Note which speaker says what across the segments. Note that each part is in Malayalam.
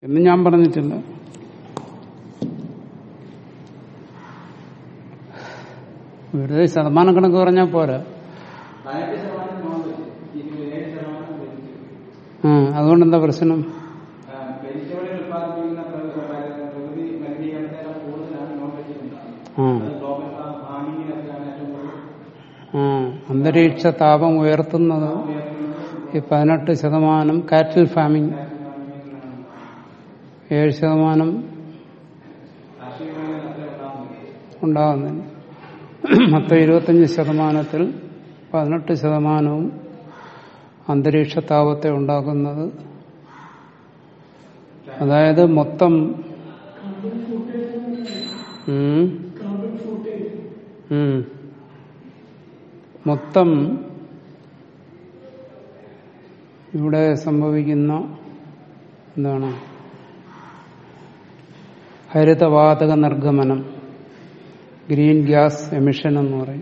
Speaker 1: എന്ന് ഞാൻ പറഞ്ഞിട്ടില്ല വെറുതെ ശതമാനം കണക്ക് പറഞ്ഞാൽ പോരാ
Speaker 2: പതിനെട്ട് ശതമാനം നോൺ വെജ് ഇരുപത്തിയേഴ് ശതമാനം വെജ്
Speaker 1: ആ അതുകൊണ്ട് എന്താ പ്രശ്നം
Speaker 2: വെജിറ്റബിളുകൾ ഉത്പാദിപ്പിക്കുന്ന പ്ര- പ്രകൃതി മലിനീകരണത്തേക്കാൾ കൂടുതലാണ് നോൺ വെജിൽ ഉണ്ടാകുന്നത്
Speaker 1: ആ
Speaker 2: അത് ഗ്ലോബൽ വാർമിങ്ങിനൊക്കെയാണ് ഏറ്റവും കൂടുതൽ
Speaker 1: ആ അന്തരീക്ഷ താപം ഉയർത്തുന്നത് ഈ പതിനെട്ട് ശതമാനം കാറ്റിൽ ഫാമിംഗ് ഏഴ് ശതമാനം
Speaker 2: കാർഷിക മേഖല അത്ര ഉണ്ടാകുന്നത്
Speaker 1: ഉണ്ടാകുന്നില്ല മൊത്തം ഇരുപത്തഞ്ച് ശതമാനത്തിൽ പതിനെട്ട് ശതമാനവും അന്തരീക്ഷ താപത്തെ ഉണ്ടാക്കുന്നത് അതായത് മൊത്തം ഉം. ഉം. മൊത്തം ഇവിടെ സംഭവിക്കുന്ന എന്താണ് ഹരിതവാതക നിർഗമനം ഗ്രീൻ ഗ്യാസ് എമിഷൻ എന്ന് പറയും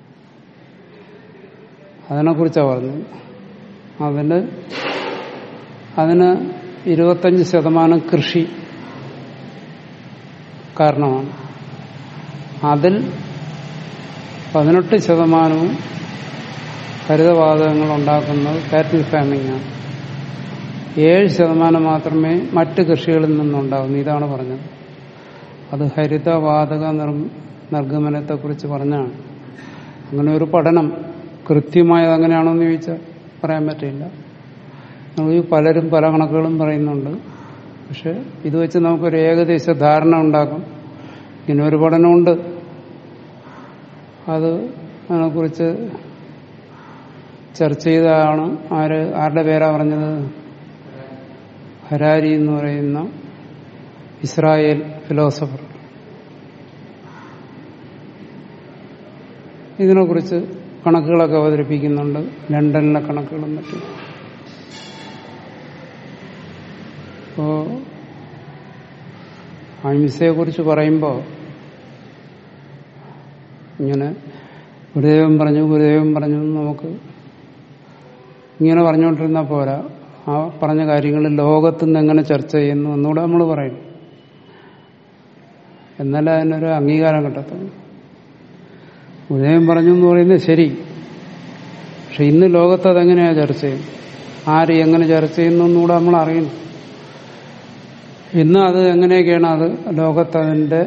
Speaker 1: അതിനെക്കുറിച്ചാണ് പറഞ്ഞത് അതിന് അതിന് ഇരുപത്തഞ്ച് ശതമാനം കൃഷി കാരണമാണ് അതിൽ പതിനെട്ട് ശതമാനവും ഹരിതവാതകങ്ങൾ ഉണ്ടാക്കുന്നത് കാറ്റിൽ ഫാമിംഗ് ആണ് ഏഴ് ശതമാനം മാത്രമേ മറ്റ് കൃഷികളിൽ നിന്നുണ്ടാകുന്നു ഇതാണ് പറഞ്ഞത് അത് ഹരിതവാതക നിർ നിർഗമനത്തെക്കുറിച്ച് പറഞ്ഞാണ് അങ്ങനെ ഒരു പഠനം കൃത്യമായത് അങ്ങനെയാണോന്ന് ചോദിച്ചാൽ പറയാൻ പറ്റില്ല നമുക്ക് ഈ പലരും പല കണക്കുകളും പറയുന്നുണ്ട് പക്ഷെ ഇത് വെച്ച് നമുക്കൊരു ഏകദേശ ധാരണ ഉണ്ടാക്കും ഇങ്ങനെ ഒരു പഠനമുണ്ട് അത് അതിനെക്കുറിച്ച് ചർച്ച ചെയ്തതാണ് ആര് ആരുടെ പേരാ പറഞ്ഞത് ഹരാരി എന്ന് പറയുന്ന ഇസ്രായേൽ ഫിലോസഫർ ഇതിനെക്കുറിച്ച് കണക്കുകളൊക്കെ അവതരിപ്പിക്കുന്നുണ്ട് ലണ്ടനിലെ കണക്കുകളും മറ്റും അപ്പോ അഹിംസയെ കുറിച്ച് പറയുമ്പോൾ ഇങ്ങനെ ഗുരുദേവൻ പറഞ്ഞു ഗുരുദേവൻ പറഞ്ഞു എന്ന് നമുക്ക് ഇങ്ങനെ പറഞ്ഞുകൊണ്ടിരുന്നാൽ പോരാ ആ പറഞ്ഞ കാര്യങ്ങൾ ലോകത്തു നിന്ന് എങ്ങനെ ചർച്ച ചെയ്യുന്നു എന്നുകൂടെ നമ്മൾ പറയും എന്നാലേ അതിനൊരു അംഗീകാരം കിട്ടത്തുള്ളൂ ഉദയം പറഞ്ഞു എന്ന് പറയുന്നത് ശരി പക്ഷെ ഇന്ന് ലോകത്ത് അതെങ്ങനെയാ ചർച്ച ചെയ്യും ആര് എങ്ങനെ ചർച്ച ചെയ്യുന്നു എന്നുകൂടെ നമ്മൾ അറിയുന്നു ഇന്ന് അത് എങ്ങനെയൊക്കെയാണ് അത് ലോകത്ത് അതിന്റെ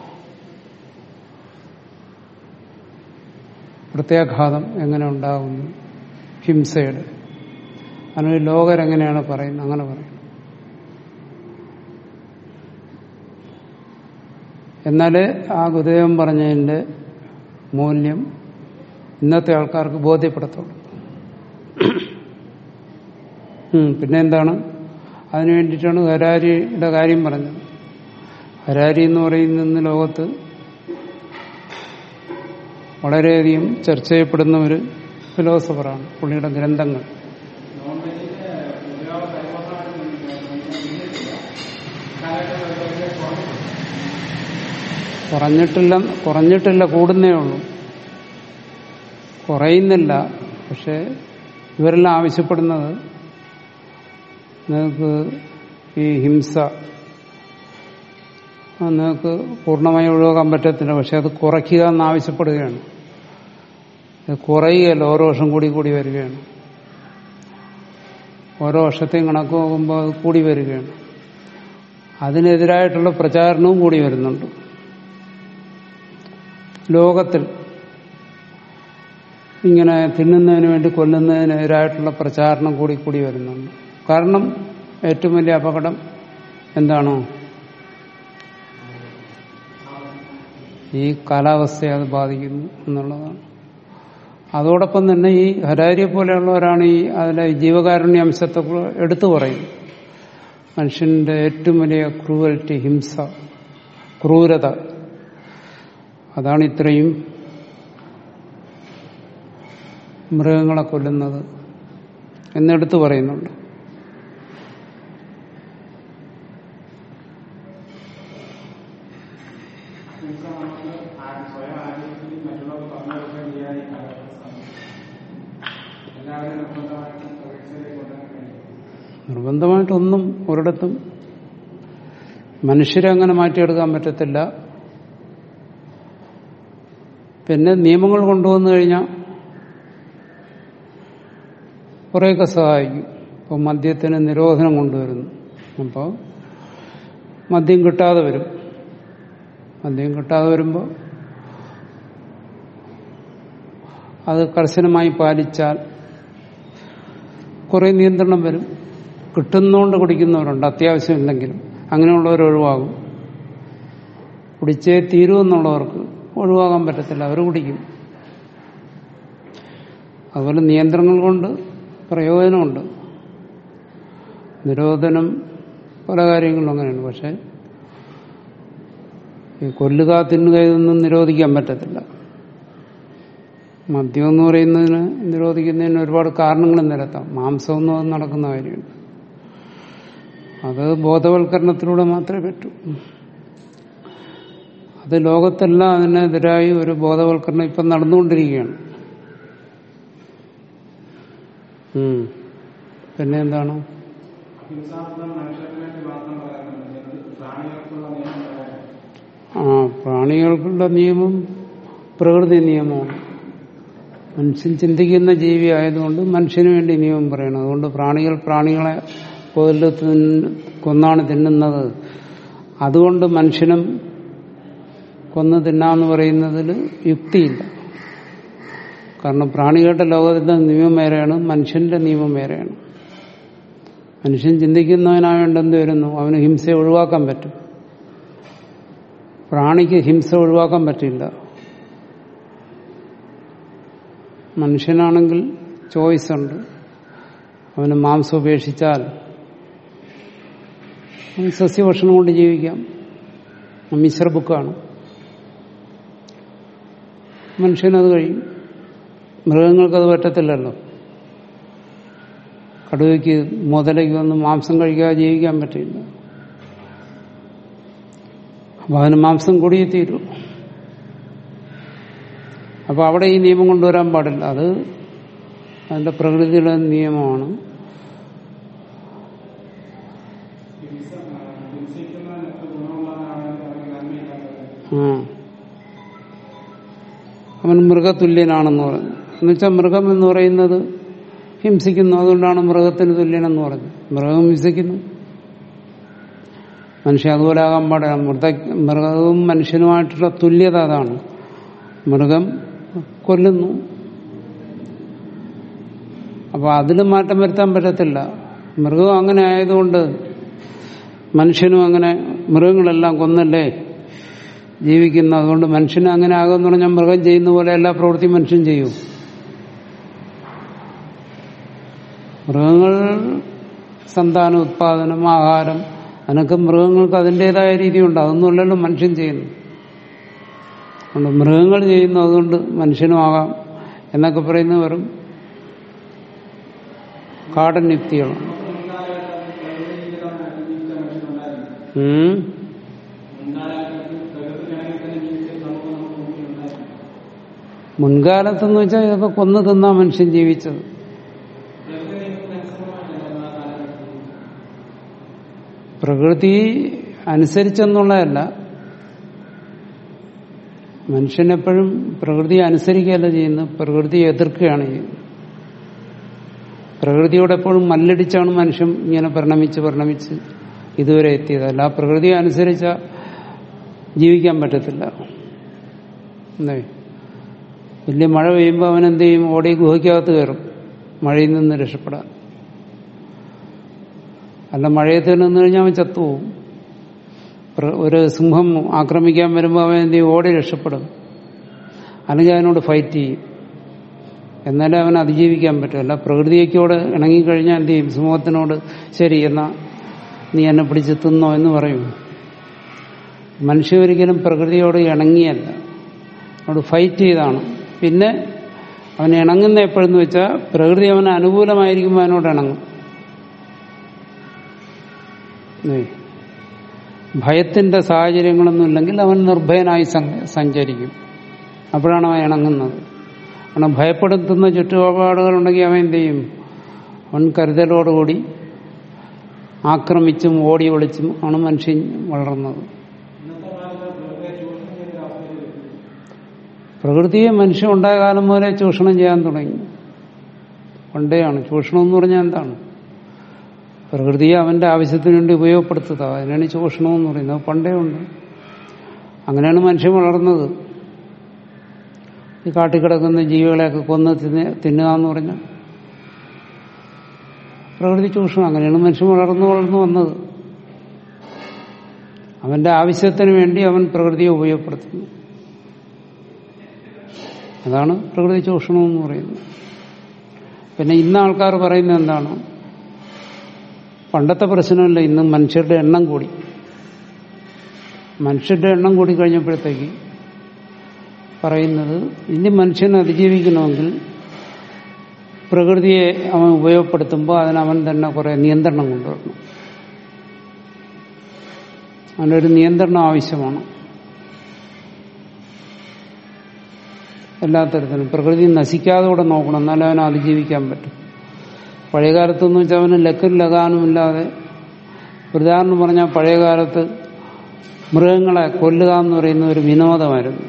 Speaker 1: പ്രത്യാഘാതം എങ്ങനെ ഉണ്ടാകുന്നു ഹിംസയുടെ അതിന് ലോകരെങ്ങനെയാണ് പറയുന്നത് അങ്ങനെ പറയും എന്നാലേ ആ ഗുരുദേവൻ പറഞ്ഞതിന്റെ മൂല്യം ഇന്നത്തെ ആൾക്കാർക്ക് ബോധ്യപ്പെടുത്തുള്ളൂ ഉം, പിന്നെ എന്താണ് അതിനു വേണ്ടിയിട്ടാണ് ഹരാരിയുടെ കാര്യം പറഞ്ഞത് ഹരാരി എന്ന് പറയുന്ന ഇന്ന് ലോകത്ത് വളരെയധികം ചർച്ച ചെയ്യപ്പെടുന്ന ഒരു ഫിലോസഫറാണ് പുള്ളിയുടെ ഗ്രന്ഥങ്ങൾ
Speaker 2: നോൺ വെജിന്റെ ഉപയോഗം പരിപൂർണ്ണമായിട്ട്
Speaker 1: കുറഞ്ഞിട്ടില്ല കുറഞ്ഞിട്ടില്ല കൂടുന്നേ ഉള്ളൂ കുറയുന്നില്ല പക്ഷെ ഇവരെല്ലാം ആവശ്യപ്പെടുന്നത് നിങ്ങൾക്ക് ഈ ഹിംസ അത് നിങ്ങൾക്ക് പൂർണ്ണമായി ഒഴിവാക്കാൻ പറ്റത്തില്ല പക്ഷെ അത് കുറയ്ക്കുക എന്ന് ആവശ്യപ്പെടുകയാണ് ഇത് കുറയുകയല്ല ഓരോ വർഷം കൂടി കൂടി വരികയാണ് ഓരോ വർഷത്തെയും കണക്ക് നോക്കുമ്പോൾ അത് കൂടി വരികയാണ് അതിനെതിരായിട്ടുള്ള പ്രചാരണവും കൂടി വരുന്നുണ്ട് ലോകത്തിൽ ഇങ്ങനെ തിന്നുന്നതിന് വേണ്ടി കൊല്ലുന്നതിനെതിരായിട്ടുള്ള പ്രചാരണം കൂടി കൂടി വരുന്നുണ്ട് കാരണം ഏറ്റവും വലിയ അപകടം എന്താണോ ഈ കാലാവസ്ഥയെ അത് ബാധിക്കുന്നു എന്നുള്ളതാണ് അതോടൊപ്പം തന്നെ ഈ ഹരാരിയെ പോലെയുള്ളവരാണ് ഈ അതിലെ ജീവകാരുണ്യ അംശത്തെ കു- എടുത്തു പറയുന്നത് മനുഷ്യന്റെ ഏറ്റവും വലിയ ക്രൂവൽറ്റി ഹിംസ ക്രൂരത അതാണ് ഇത്രയും മൃഗങ്ങളെ കൊല്ലുന്നത് എന്നെടുത്ത് പറയുന്നുണ്ട്
Speaker 2: ഹിംസ നമുക്ക് ആ- സ്വയം ആരോഗ്യത്തിൽ മറ്റുള്ളവർക്ക് പറഞ്ഞു കൊടുക്കാൻ ചെയ്യാൻ ഈ കാലഘട്ടം സാധിക്കും എല്ലാവരും നിർബന്ധമായിട്ടും പ്രകൃതിയിലേക്ക് കൊണ്ടുവരാൻ കഴിയും
Speaker 1: നിർബന്ധമായിട്ടൊന്നും ഒരിടത്തും മനുഷ്യരെ അങ്ങനെ മാറ്റിയെടുക്കാൻ പറ്റത്തില്ല പിന്നെ നിയമങ്ങൾ കൊണ്ടുവന്നു കഴിഞ്ഞാൽ കുറേയൊക്കെ സഹായിക്കും ഇപ്പോൾ മദ്യത്തിന് നിരോധനം കൊണ്ടുവരുന്നു അപ്പോൾ മദ്യം കിട്ടാതെ വരും മദ്യം കിട്ടാതെ വരുമ്പോൾ അത് കർശനമായി പാലിച്ചാൽ കുറേ നിയന്ത്രണം വരും കിട്ടുന്നതുകൊണ്ട് കുടിക്കുന്നവരുണ്ട് അത്യാവശ്യമില്ലെങ്കിലും അങ്ങനെയുള്ളവർ ഒഴിവാകും കുടിച്ചേ തീരുമെന്നുള്ളവർക്ക് ഒഴിവാകാൻ പറ്റത്തില്ല അവർ കുടിക്കും അതുപോലെ നിയന്ത്രണങ്ങൾ കൊണ്ട് പ്രയോജനമുണ്ട് നിരോധനം പല കാര്യങ്ങളിലും അങ്ങനെയാണ് പക്ഷെ ഈ കൊല്ലുക തിന്നുക ഇതൊന്നും നിരോധിക്കാൻ പറ്റത്തില്ല മദ്യം എന്ന് പറയുന്നതിന് നിരോധിക്കുന്നതിന് ഒരുപാട് കാരണങ്ങൾ നിരത്താം മാംസം ഒന്നും അത് നടക്കുന്ന കാര്യമാണ് അത് ബോധവൽക്കരണത്തിലൂടെ മാത്രമേ പറ്റൂ അത് ലോകത്തെല്ലാം അതിനെതിരായി ഒരു ബോധവൽക്കരണം ഇപ്പം നടന്നുകൊണ്ടിരിക്കുകയാണ് ഉം. പിന്നെ എന്താണ്
Speaker 2: ഹിംസാത്മകം മനുഷ്യർക്ക് വേണ്ടി മാത്രം പറയുന്നുണ്ട് ഇത് പ്രാണികൾക്കുള്ള നിയമം പറയാൻ
Speaker 1: ആ പ്രാണികൾക്കുള്ള നിയമം പ്രകൃതി നിയമമാണ് മനുഷ്യൻ ചിന്തിക്കുന്ന ജീവി ആയതുകൊണ്ട് മനുഷ്യന് വേണ്ടി നിയമം പറയണം അതുകൊണ്ട് പ്രാണികൾ പ്രാണികളെ കൊല്ല് തിന്ന് കൊന്നാണ് തിന്നുന്നത് അതുകൊണ്ട് മനുഷ്യനും കൊന്നു തിന്നാന്ന് പറയുന്നതിൽ യുക്തിയില്ല കാരണം പ്രാണികളുടെ ലോകത്തിന്റെ നിയമം വേറെയാണ് മനുഷ്യന്റെ നിയമം വേറെയാണ് മനുഷ്യൻ ചിന്തിക്കുന്നവനായോണ്ട് എന്ത് വരുന്നു അവന് ഹിംസയെ ഒഴിവാക്കാൻ പറ്റും പ്രാണിക്ക് ഹിംസ ഒഴിവാക്കാൻ പറ്റില്ല മനുഷ്യനാണെങ്കിൽ ചോയ്സ് ഉണ്ട് അവന് മാംസം ഉപേക്ഷിച്ചാൽ അവന് സസ്യഭക്ഷണം കൊണ്ട് ജീവിക്കാം മിശ്ര ബുക്കാണ് മനുഷ്യനത് കഴിയും മൃഗങ്ങൾക്കത് പറ്റത്തില്ലല്ലോ കടുവയ്ക്ക് മുതലയ്ക്ക് വന്ന് മാംസം കഴിക്കാതെ ജീവിക്കാൻ പറ്റില്ല അപ്പൊ അവന് മാംസം കൂടിയേ തീരൂ അപ്പൊ അവിടെ ഈ നിയമം കൊണ്ടുവരാൻ പാടില്ല അത് അതിന്റെ പ്രകൃതിയുടെ നിയമമാണ്
Speaker 2: ഹിംസ ആ, ഹിംസിക്കുന്നതിനൊക്കെ ഗുണമുള്ളവനാണെങ്കിൽ അവന് നന്മയില്ലാത്തവൻ
Speaker 1: ആ അവൻ മൃഗതുല്യനാണെന്ന് പറഞ്ഞു എന്നുവെച്ചാൽ മൃഗം എന്ന് പറയുന്നത് ഹിംസിക്കുന്നു അതുകൊണ്ടാണ് മൃഗത്തിന് തുല്യനെന്ന് പറഞ്ഞു മൃഗം ഹിംസിക്കുന്നു മനുഷ്യൻ അതുപോലെ ആകാൻ പാടില്ല മൃത മൃഗവും മനുഷ്യനുമായിട്ടുള്ള തുല്യത അതാണ് മൃഗം കൊല്ലുന്നു അപ്പൊ അതിൽ മാറ്റം വരുത്താൻ പറ്റത്തില്ല മൃഗം അങ്ങനെ ആയതുകൊണ്ട് മനുഷ്യനും അങ്ങനെ മൃഗങ്ങളെല്ലാം കൊന്നല്ലേ ജീവിക്കുന്ന അതുകൊണ്ട് മനുഷ്യന് അങ്ങനെ ആകുമെന്ന് പറഞ്ഞാൽ മൃഗം ചെയ്യുന്ന പോലെ എല്ലാ പ്രവൃത്തിയും മനുഷ്യൻ ചെയ്യും മൃഗങ്ങൾ സന്താന ഉത്പാദനം ആഹാരം അതിനൊക്കെ മൃഗങ്ങൾക്ക് അതിൻ്റെതായ രീതിയുണ്ട് അതൊന്നുമല്ലല്ലോ മനുഷ്യൻ ചെയ്യുന്നു അതുകൊണ്ട് മൃഗങ്ങൾ ചെയ്യുന്നു അതുകൊണ്ട് മനുഷ്യനും ആകാം എന്നൊക്കെ പറയുന്നത് വെറും കാടൻ യുക്തികളാണ് ഉം. മുൻകാലത്തെന്ന് വെച്ചാൽ ഇതൊക്കെ കൊന്നു തിന്നാ മനുഷ്യൻ ജീവിച്ചത് പ്രകൃതി അനുസരിച്ചെന്നുള്ളതല്ല മനുഷ്യനെപ്പോഴും പ്രകൃതിയെ അനുസരിക്കുകയല്ല ചെയ്യുന്നത് പ്രകൃതിയെ എതിർക്കുകയാണ് ചെയ്യുന്നത് പ്രകൃതിയോട് എപ്പോഴും മല്ലടിച്ചാണ് മനുഷ്യൻ ഇങ്ങനെ പരിണമിച്ച് പരിണമിച്ച് ഇതുവരെ എത്തിയത് അല്ല ആ പ്രകൃതിയെ അനുസരിച്ച ജീവിക്കാൻ പറ്റത്തില്ല എന്തേ വലിയ മഴ പെയ്യുമ്പോൾ അവൻ എന്ത് ചെയ്യും ഓടി ഗുഹയ്ക്കകത്ത് കയറും മഴയിൽ നിന്ന് രക്ഷപ്പെടാൻ അല്ല മഴയത്ത് നിന്ന് കഴിഞ്ഞാൽ അവൻ ചത്തുപോകും പ്ര- ഒരു സിംഹം ആക്രമിക്കാൻ വരുമ്പോൾ അവൻ എന്ത് ചെയ്യും ഓടി രക്ഷപ്പെടും അല്ലെങ്കിൽ അതിനോട് ഫൈറ്റ് ചെയ്യും എന്നാലേ അവൻ അതിജീവിക്കാൻ പറ്റും അല്ല പ്രകൃതിയോട് ഇണങ്ങിക്കഴിഞ്ഞാൽ എന്ത് ചെയ്യും സിംഹത്തിനോട് ശരി എന്നാ നീ എന്നെ പിടിച്ച് തിന്നോ എന്ന് പറയും മനുഷ്യ ഒരിക്കലും പ്രകൃതിയോട് ഇണങ്ങിയല്ല അവനോട് ഫൈറ്റ് ചെയ്താണ് പിന്നെ അവൻ ഇണങ്ങുന്ന എപ്പോഴെന്ന് വെച്ചാൽ പ്രകൃതി അവന് അനുകൂലമായിരിക്കുമ്പോൾ അവനോട് ഇണങ്ങും ഏ. ഭയത്തിന്റെ സാഹചര്യങ്ങളൊന്നും ഇല്ലെങ്കിൽ അവൻ നിർഭയനായി സഞ്ച- സഞ്ചരിക്കും അപ്പോഴാണ് അവൻ ഇണങ്ങുന്നത് കാരണം ഭയപ്പെടുത്തുന്ന ചുറ്റുപാടുകളുണ്ടെങ്കിൽ അവൻ എന്ത് ചെയ്യും അവൻ കരുതലോടുകൂടി ആക്രമിച്ചും ഓടി ഒളിച്ചും ആണ് മനുഷ്യൻ വളർന്നത്
Speaker 2: ഇന്നത്തെ കാലത്ത് വെറുതെ ചൂഷണം ചെയ്ത അവസ്ഥയിൽ
Speaker 1: പ്രകൃതിയെ മനുഷ്യൻ ഉണ്ടായ കാലം മുതലേ ചൂഷണം ചെയ്യാൻ തുടങ്ങി പണ്ടേയാണ് ചൂഷണം എന്ന് പറഞ്ഞാൽ എന്താണ് പ്രകൃതിയെ അവന്റെ ആവശ്യത്തിന് വേണ്ടി ഉപയോഗപ്പെടുത്തുക അതിനാണ് ചൂഷണം എന്ന് പറയുന്നത് അത് പണ്ടേ ഉണ്ട് അങ്ങനെയാണ് മനുഷ്യൻ വളർന്നത് ഈ കാട്ടിക്കിടക്കുന്ന ജീവികളെയൊക്കെ കൊന്ന് തിന്ന് തിന്നുക എന്ന് പറഞ്ഞാൽ പ്രകൃതി ചൂഷണം അങ്ങനെയാണ് മനുഷ്യൻ വളർന്നു വളർന്നു വന്നത് അവന്റെ ആവശ്യത്തിന് വേണ്ടി അവൻ പ്രകൃതിയെ ഉപയോഗപ്പെടുത്തുന്നു അതാണ് പ്രകൃതി ചൂഷണം എന്ന് പറയുന്നത് പിന്നെ ഇന്ന് ആൾക്കാർ പറയുന്നത് എന്താണ് പണ്ടത്തെ പ്രശ്നമല്ല ഇന്ന് മനുഷ്യരുടെ എണ്ണം കൂടി മനുഷ്യരുടെ എണ്ണം കൂടി കഴിഞ്ഞപ്പോഴത്തേക്ക് പറയുന്നത് ഇനി മനുഷ്യനെ അതിജീവിക്കണമെങ്കിൽ പ്രകൃതിയെ അവൻ ഉപയോഗപ്പെടുത്തുമ്പോൾ അതിന് അവൻ തന്നെ കുറെ നിയന്ത്രണം കൊണ്ടുവരണം അവനൊരു നിയന്ത്രണം ആവശ്യമാണ് എല്ലാ തരത്തിലും പ്രകൃതി നശിക്കാതെ കൂടെ നോക്കണം എന്നാലേ അവനെ അതിജീവിക്കാൻ പറ്റും പഴയ കാലത്തെന്ന് വെച്ചാൽ അവന് ലക്കും ലഗാനും ഇല്ലാതെ ഒരു ഉദാഹരണം പറഞ്ഞാൽ പഴയ കാലത്ത് മൃഗങ്ങളെ കൊല്ലുക എന്ന് പറയുന്ന ഒരു വിനോദമായിരുന്നു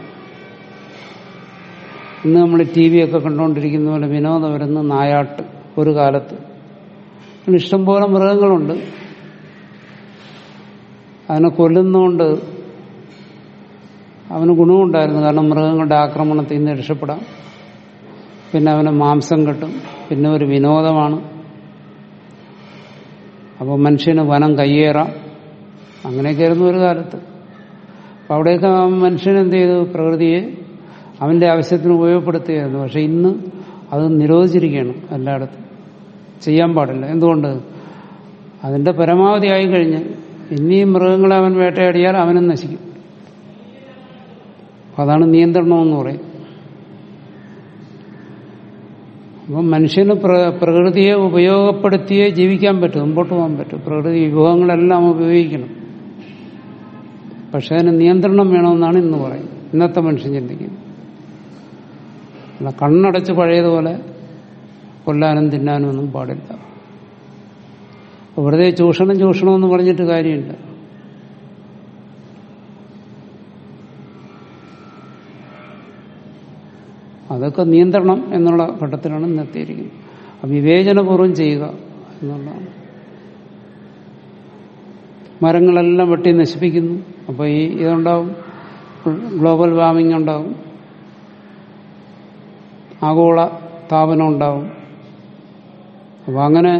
Speaker 1: ഇന്ന് നമ്മൾ ടി വി ഒക്കെ കണ്ടുകൊണ്ടിരിക്കുന്ന പോലെ വിനോദം വരുന്ന നായാട്ട് ഒരു കാലത്ത് അങ്ങനെ ഇഷ്ടംപോലെ മൃഗങ്ങളുണ്ട് അതിനെ കൊല്ലുന്നതുകൊണ്ട് അവന് ഗുണമുണ്ടായിരുന്നു കാരണം മൃഗങ്ങളുടെ ആക്രമണത്തിൽ നിന്ന് രക്ഷപ്പെടാം പിന്നെ അവന് മാംസം കിട്ടും പിന്നെ ഒരു വിനോദമാണ് അപ്പോൾ മനുഷ്യന് വനം കയ്യേറാം അങ്ങനെയൊക്കെയായിരുന്നു ഒരു കാലത്ത് അപ്പം അവിടെയൊക്കെ ആ മനുഷ്യൻ എന്ത് ചെയ്തു പ്രകൃതിയെ അവന്റെ ആവശ്യത്തിന് ഉപയോഗപ്പെടുത്തുകയായിരുന്നു പക്ഷെ ഇന്ന് അത് നിരോധിച്ചിരിക്കുകയാണ് എല്ലായിടത്തും ചെയ്യാൻ പാടില്ല എന്തുകൊണ്ട് അതിന്റെ പരമാവധി ആയി കഴിഞ്ഞ് ഇനിയും മൃഗങ്ങളെ അവൻ വേട്ടയാടിയാൽ അവനും നശിക്കും അതാണ് നിയന്ത്രണം എന്ന് പറയും അപ്പം മനുഷ്യന് പ്ര- പ്രകൃതിയെ ഉപയോഗപ്പെടുത്തിയേ ജീവിക്കാൻ പറ്റും മുമ്പോട്ട് പോകാൻ പറ്റും പ്രകൃതി വിഭവങ്ങളെല്ലാം ഉപയോഗിക്കണം പക്ഷെ അതിന് നിയന്ത്രണം വേണമെന്നാണ് ഇന്ന് പറയുന്നത് ഇന്നത്തെ മനുഷ്യൻ ചിന്തിക്കുന്നത് അല്ല കണ്ണടച്ച് പഴയതുപോലെ കൊല്ലാനും തിന്നാനും ഒന്നും പാടില്ല വെറുതെ ചൂഷണം ചൂഷണം എന്ന് പറഞ്ഞിട്ട് കാര്യമില്ല അതൊക്കെ നിയന്ത്രണം എന്നുള്ള ഘട്ടത്തിലാണ് ഇന്നെത്തിയിരിക്കുന്നത് അപ്പൊ വിവേചനപൂർവ്വം ചെയ്യുക എന്നുള്ളതാണ് മരങ്ങളെല്ലാം വെട്ടി നശിപ്പിക്കുന്നു അപ്പൊ ഈ ഇതുണ്ടാവും ഗ്ലോബൽ വാർമിംഗ് ഉണ്ടാവും ആഗോള താപനം ഉണ്ടാവും അപ്പൊ അങ്ങനെ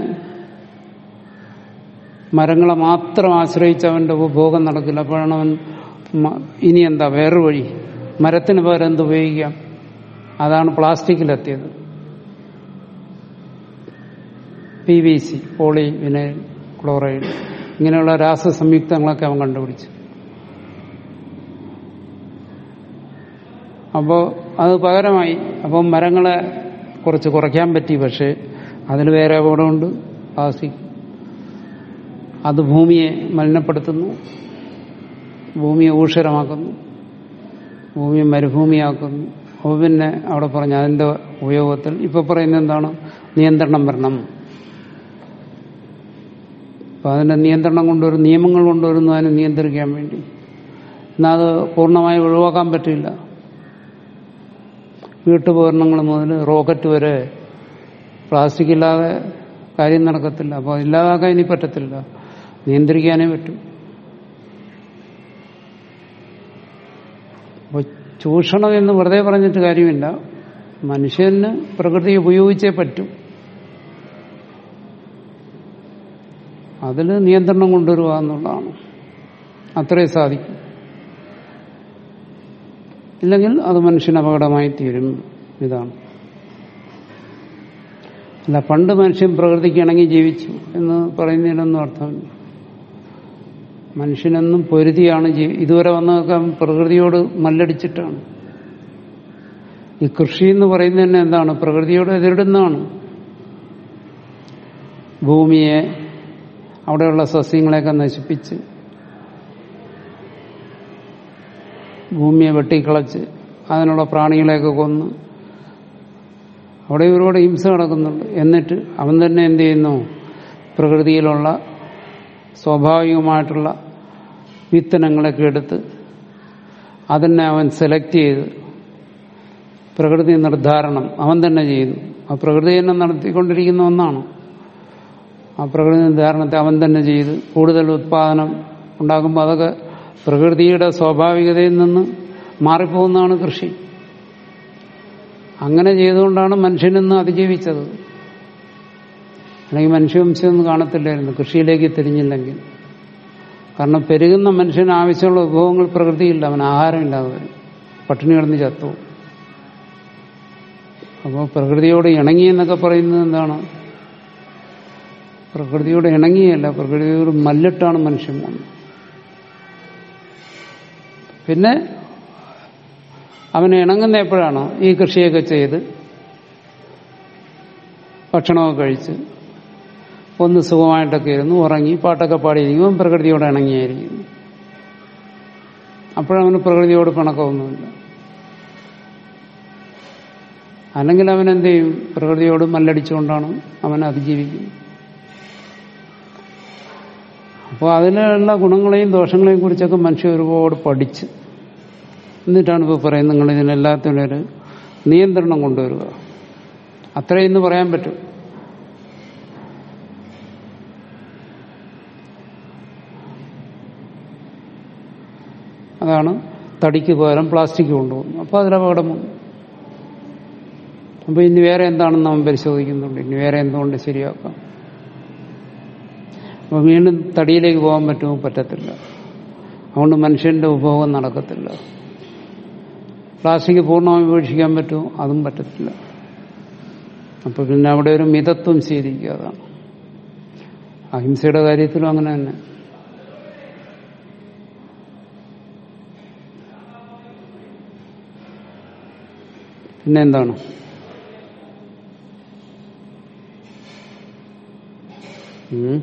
Speaker 1: മരങ്ങളെ മാത്രം ആശ്രയിച്ച് അവന്റെ ഉപഭോഗം നടക്കില്ല അപ്പോഴാണ് അവൻ മ- ഇനി എന്താ വേറൊരു വഴി മരത്തിന് പകരം എന്ത് ഉപയോഗിക്കാം അതാണ് പ്ലാസ്റ്റിക്കിലെത്തിയത് P V C poly vinyl chloride ഇങ്ങനെയുള്ള രാസസംയുക്തങ്ങളൊക്കെ അവൻ കണ്ടുപിടിച്ചു അപ്പോൾ അത് പകരമായി അപ്പം മരങ്ങളെ കുറച്ച് കുറയ്ക്കാൻ പറ്റി പക്ഷേ അതിൽ വേറെ അപകടമുണ്ട് പ്ലാസ്റ്റിക് അത് ഭൂമിയെ മലിനപ്പെടുത്തുന്നു ഭൂമിയെ ഊഷരമാക്കുന്നു ഭൂമിയെ മരുഭൂമിയാക്കുന്നു അപ്പോൾ പിന്നെ അവിടെ പറഞ്ഞ അതിന്റെ ഉപയോഗത്തിൽ ഇപ്പൊ പറയുന്നത് എന്താണ് നിയന്ത്രണം വരണം അപ്പൊ അതിന്റെ നിയന്ത്രണം കൊണ്ടുവരും നിയമങ്ങൾ കൊണ്ടുവരുന്നു അതിനെ നിയന്ത്രിക്കാൻ വേണ്ടി എന്നാൽ അത് പൂർണ്ണമായി ഒഴിവാക്കാൻ പറ്റില്ല വീട്ടുപകരണങ്ങൾ മുതൽ റോക്കറ്റ് വരെ പ്ലാസ്റ്റിക് ഇല്ലാതെ കാര്യം നടക്കത്തില്ല അപ്പോൾ ഇല്ലാതാക്കാൻ ഇനി പറ്റത്തില്ല നിയന്ത്രിക്കാനേ പറ്റും അപ്പോൾ ചൂഷണം എന്ന് വെറുതെ പറഞ്ഞിട്ട് കാര്യമില്ല മനുഷ്യന് പ്രകൃതി ഉപയോഗിച്ചേ പറ്റും അതിൽ നിയന്ത്രണം കൊണ്ടുവരിക എന്നുള്ളതാണ് അത്രേ സാധിക്കും ഇല്ലെങ്കിൽ അത് മനുഷ്യന് അപകടമായി തീരും ഇതാണ് അല്ല പണ്ട് മനുഷ്യൻ പ്രകൃതിക്ക് ഇണങ്ങി ജീവിച്ചു എന്ന് പറയുന്നതിനൊന്നും അർത്ഥമില്ല മനുഷ്യനെന്നും പൊരുതിയാണ് ജീ- ഇതുവരെ വന്നതൊക്കെ പ്രകൃതിയോട് മല്ലടിച്ചിട്ടാണ് ഈ കൃഷി എന്ന് പറയുന്നത് തന്നെ എന്താണ് പ്രകൃതിയോട് എതിരിടുന്നതാണ് ഭൂമിയെ അവിടെയുള്ള സസ്യങ്ങളെയൊക്കെ നശിപ്പിച്ച് ഭൂമിയെ വെട്ടിക്കളച്ച് അതിനുള്ള പ്രാണികളെയൊക്കെ കൊന്ന് അവിടെ ഒരുപാട് ഹിംസ നടക്കുന്നുണ്ട് എന്നിട്ട് അവൻ തന്നെ എന്ത് ചെയ്യുന്നു പ്രകൃതിയിലുള്ള സ്വാഭാവികമായിട്ടുള്ള വിത്തനങ്ങളൊക്കെ എടുത്ത് അതിനെ അവൻ സെലക്ട് ചെയ്ത് പ്രകൃതി നിർദ്ധാരണം അവൻ തന്നെ ചെയ്യുന്നു ആ പ്രകൃതി തന്നെ നടത്തിക്കൊണ്ടിരിക്കുന്ന ഒന്നാണ് ആ പ്രകൃതി നിർദ്ധാരണത്തെ അവൻ തന്നെ ചെയ്ത് കൂടുതൽ ഉത്പാദനം ഉണ്ടാകുമ്പോൾ അതൊക്കെ പ്രകൃതിയുടെ സ്വാഭാവികതയിൽ നിന്ന് മാറിപ്പോകുന്നതാണ് കൃഷി അങ്ങനെ ചെയ്തുകൊണ്ടാണ് മനുഷ്യനിന്ന് അതിജീവിച്ചത് അല്ലെങ്കിൽ മനുഷ്യവംശമൊന്നും കാണത്തില്ലായിരുന്നു കൃഷിയിലേക്ക് തിരിഞ്ഞില്ലെങ്കിൽ കാരണം പെരുകുന്ന മനുഷ്യന് ആവശ്യമുള്ള വിഭവങ്ങൾ പ്രകൃതിയില്ല അവൻ ആഹാരമില്ലാതെ വരും പട്ടിണി കിടന്ന് ചത്തു അപ്പോൾ പ്രകൃതിയോട് ഇണങ്ങി എന്നൊക്കെ പറയുന്നത് എന്താണ് പ്രകൃതിയോട് ഇണങ്ങിയല്ല പ്രകൃതിയോട് മല്ലിട്ടാണ് മനുഷ്യൻ വന്നത് പിന്നെ അവന് ഇണങ്ങുന്ന എപ്പോഴാണ് ഈ കൃഷിയൊക്കെ ചെയ്ത് ഭക്ഷണമൊക്കെ കഴിച്ച് ഒന്ന് സുഖമായിട്ടൊക്കെ ഇരുന്നു ഉറങ്ങി പാട്ടൊക്കെ പാടിയിരിക്കുമ്പോൾ പ്രകൃതിയോട് ഇണങ്ങിയായിരിക്കുന്നു അപ്പോഴവന് പ്രകൃതിയോട് പിണക്കമൊന്നുമില്ല അല്ലെങ്കിൽ അവൻ എന്ത് ചെയ്യും പ്രകൃതിയോട് മല്ലടിച്ചുകൊണ്ടാണ് അവൻ അതിജീവിക്കുന്നത് അപ്പോൾ അതിലുള്ള ഗുണങ്ങളെയും ദോഷങ്ങളെയും കുറിച്ചൊക്കെ മനുഷ്യർ ഒരുപാട് പഠിച്ച് എന്നിട്ടാണ് ഇപ്പോൾ പറയുന്നത് നിങ്ങൾ ഇതിനെല്ലാത്തിനും ഒരു നിയന്ത്രണം കൊണ്ടുവരിക അത്രയെന്ന് പറയാൻ പറ്റും അതാണ് തടിക്ക് പകരം പ്ലാസ്റ്റിക് കൊണ്ടുപോകുന്നത് അപ്പോൾ അതിലപകടം വന്നു അപ്പോൾ ഇനി വേറെ എന്താണെന്ന് നാം പരിശോധിക്കുന്നുണ്ട് ഇനി വേറെ എന്തുകൊണ്ട് ശരിയാക്കാം അപ്പോൾ വീണ്ടും തടിയിലേക്ക് പോകാൻ പറ്റുമോ പറ്റത്തില്ല അതുകൊണ്ട് മനുഷ്യന്റെ ഉപഭോഗം നടക്കത്തില്ല പ്ലാസ്റ്റിക് പൂർണ്ണമായി ഉപേക്ഷിക്കാൻ പറ്റുമോ അതും പറ്റത്തില്ല അപ്പൊ പിന്നെ അവിടെ ഒരു മിതത്വം സ്വീകരിക്കുക അതാണ് അഹിംസയുടെ കാര്യത്തിലും അങ്ങനെ തന്നെ പിന്നെ എന്താണ് ഉം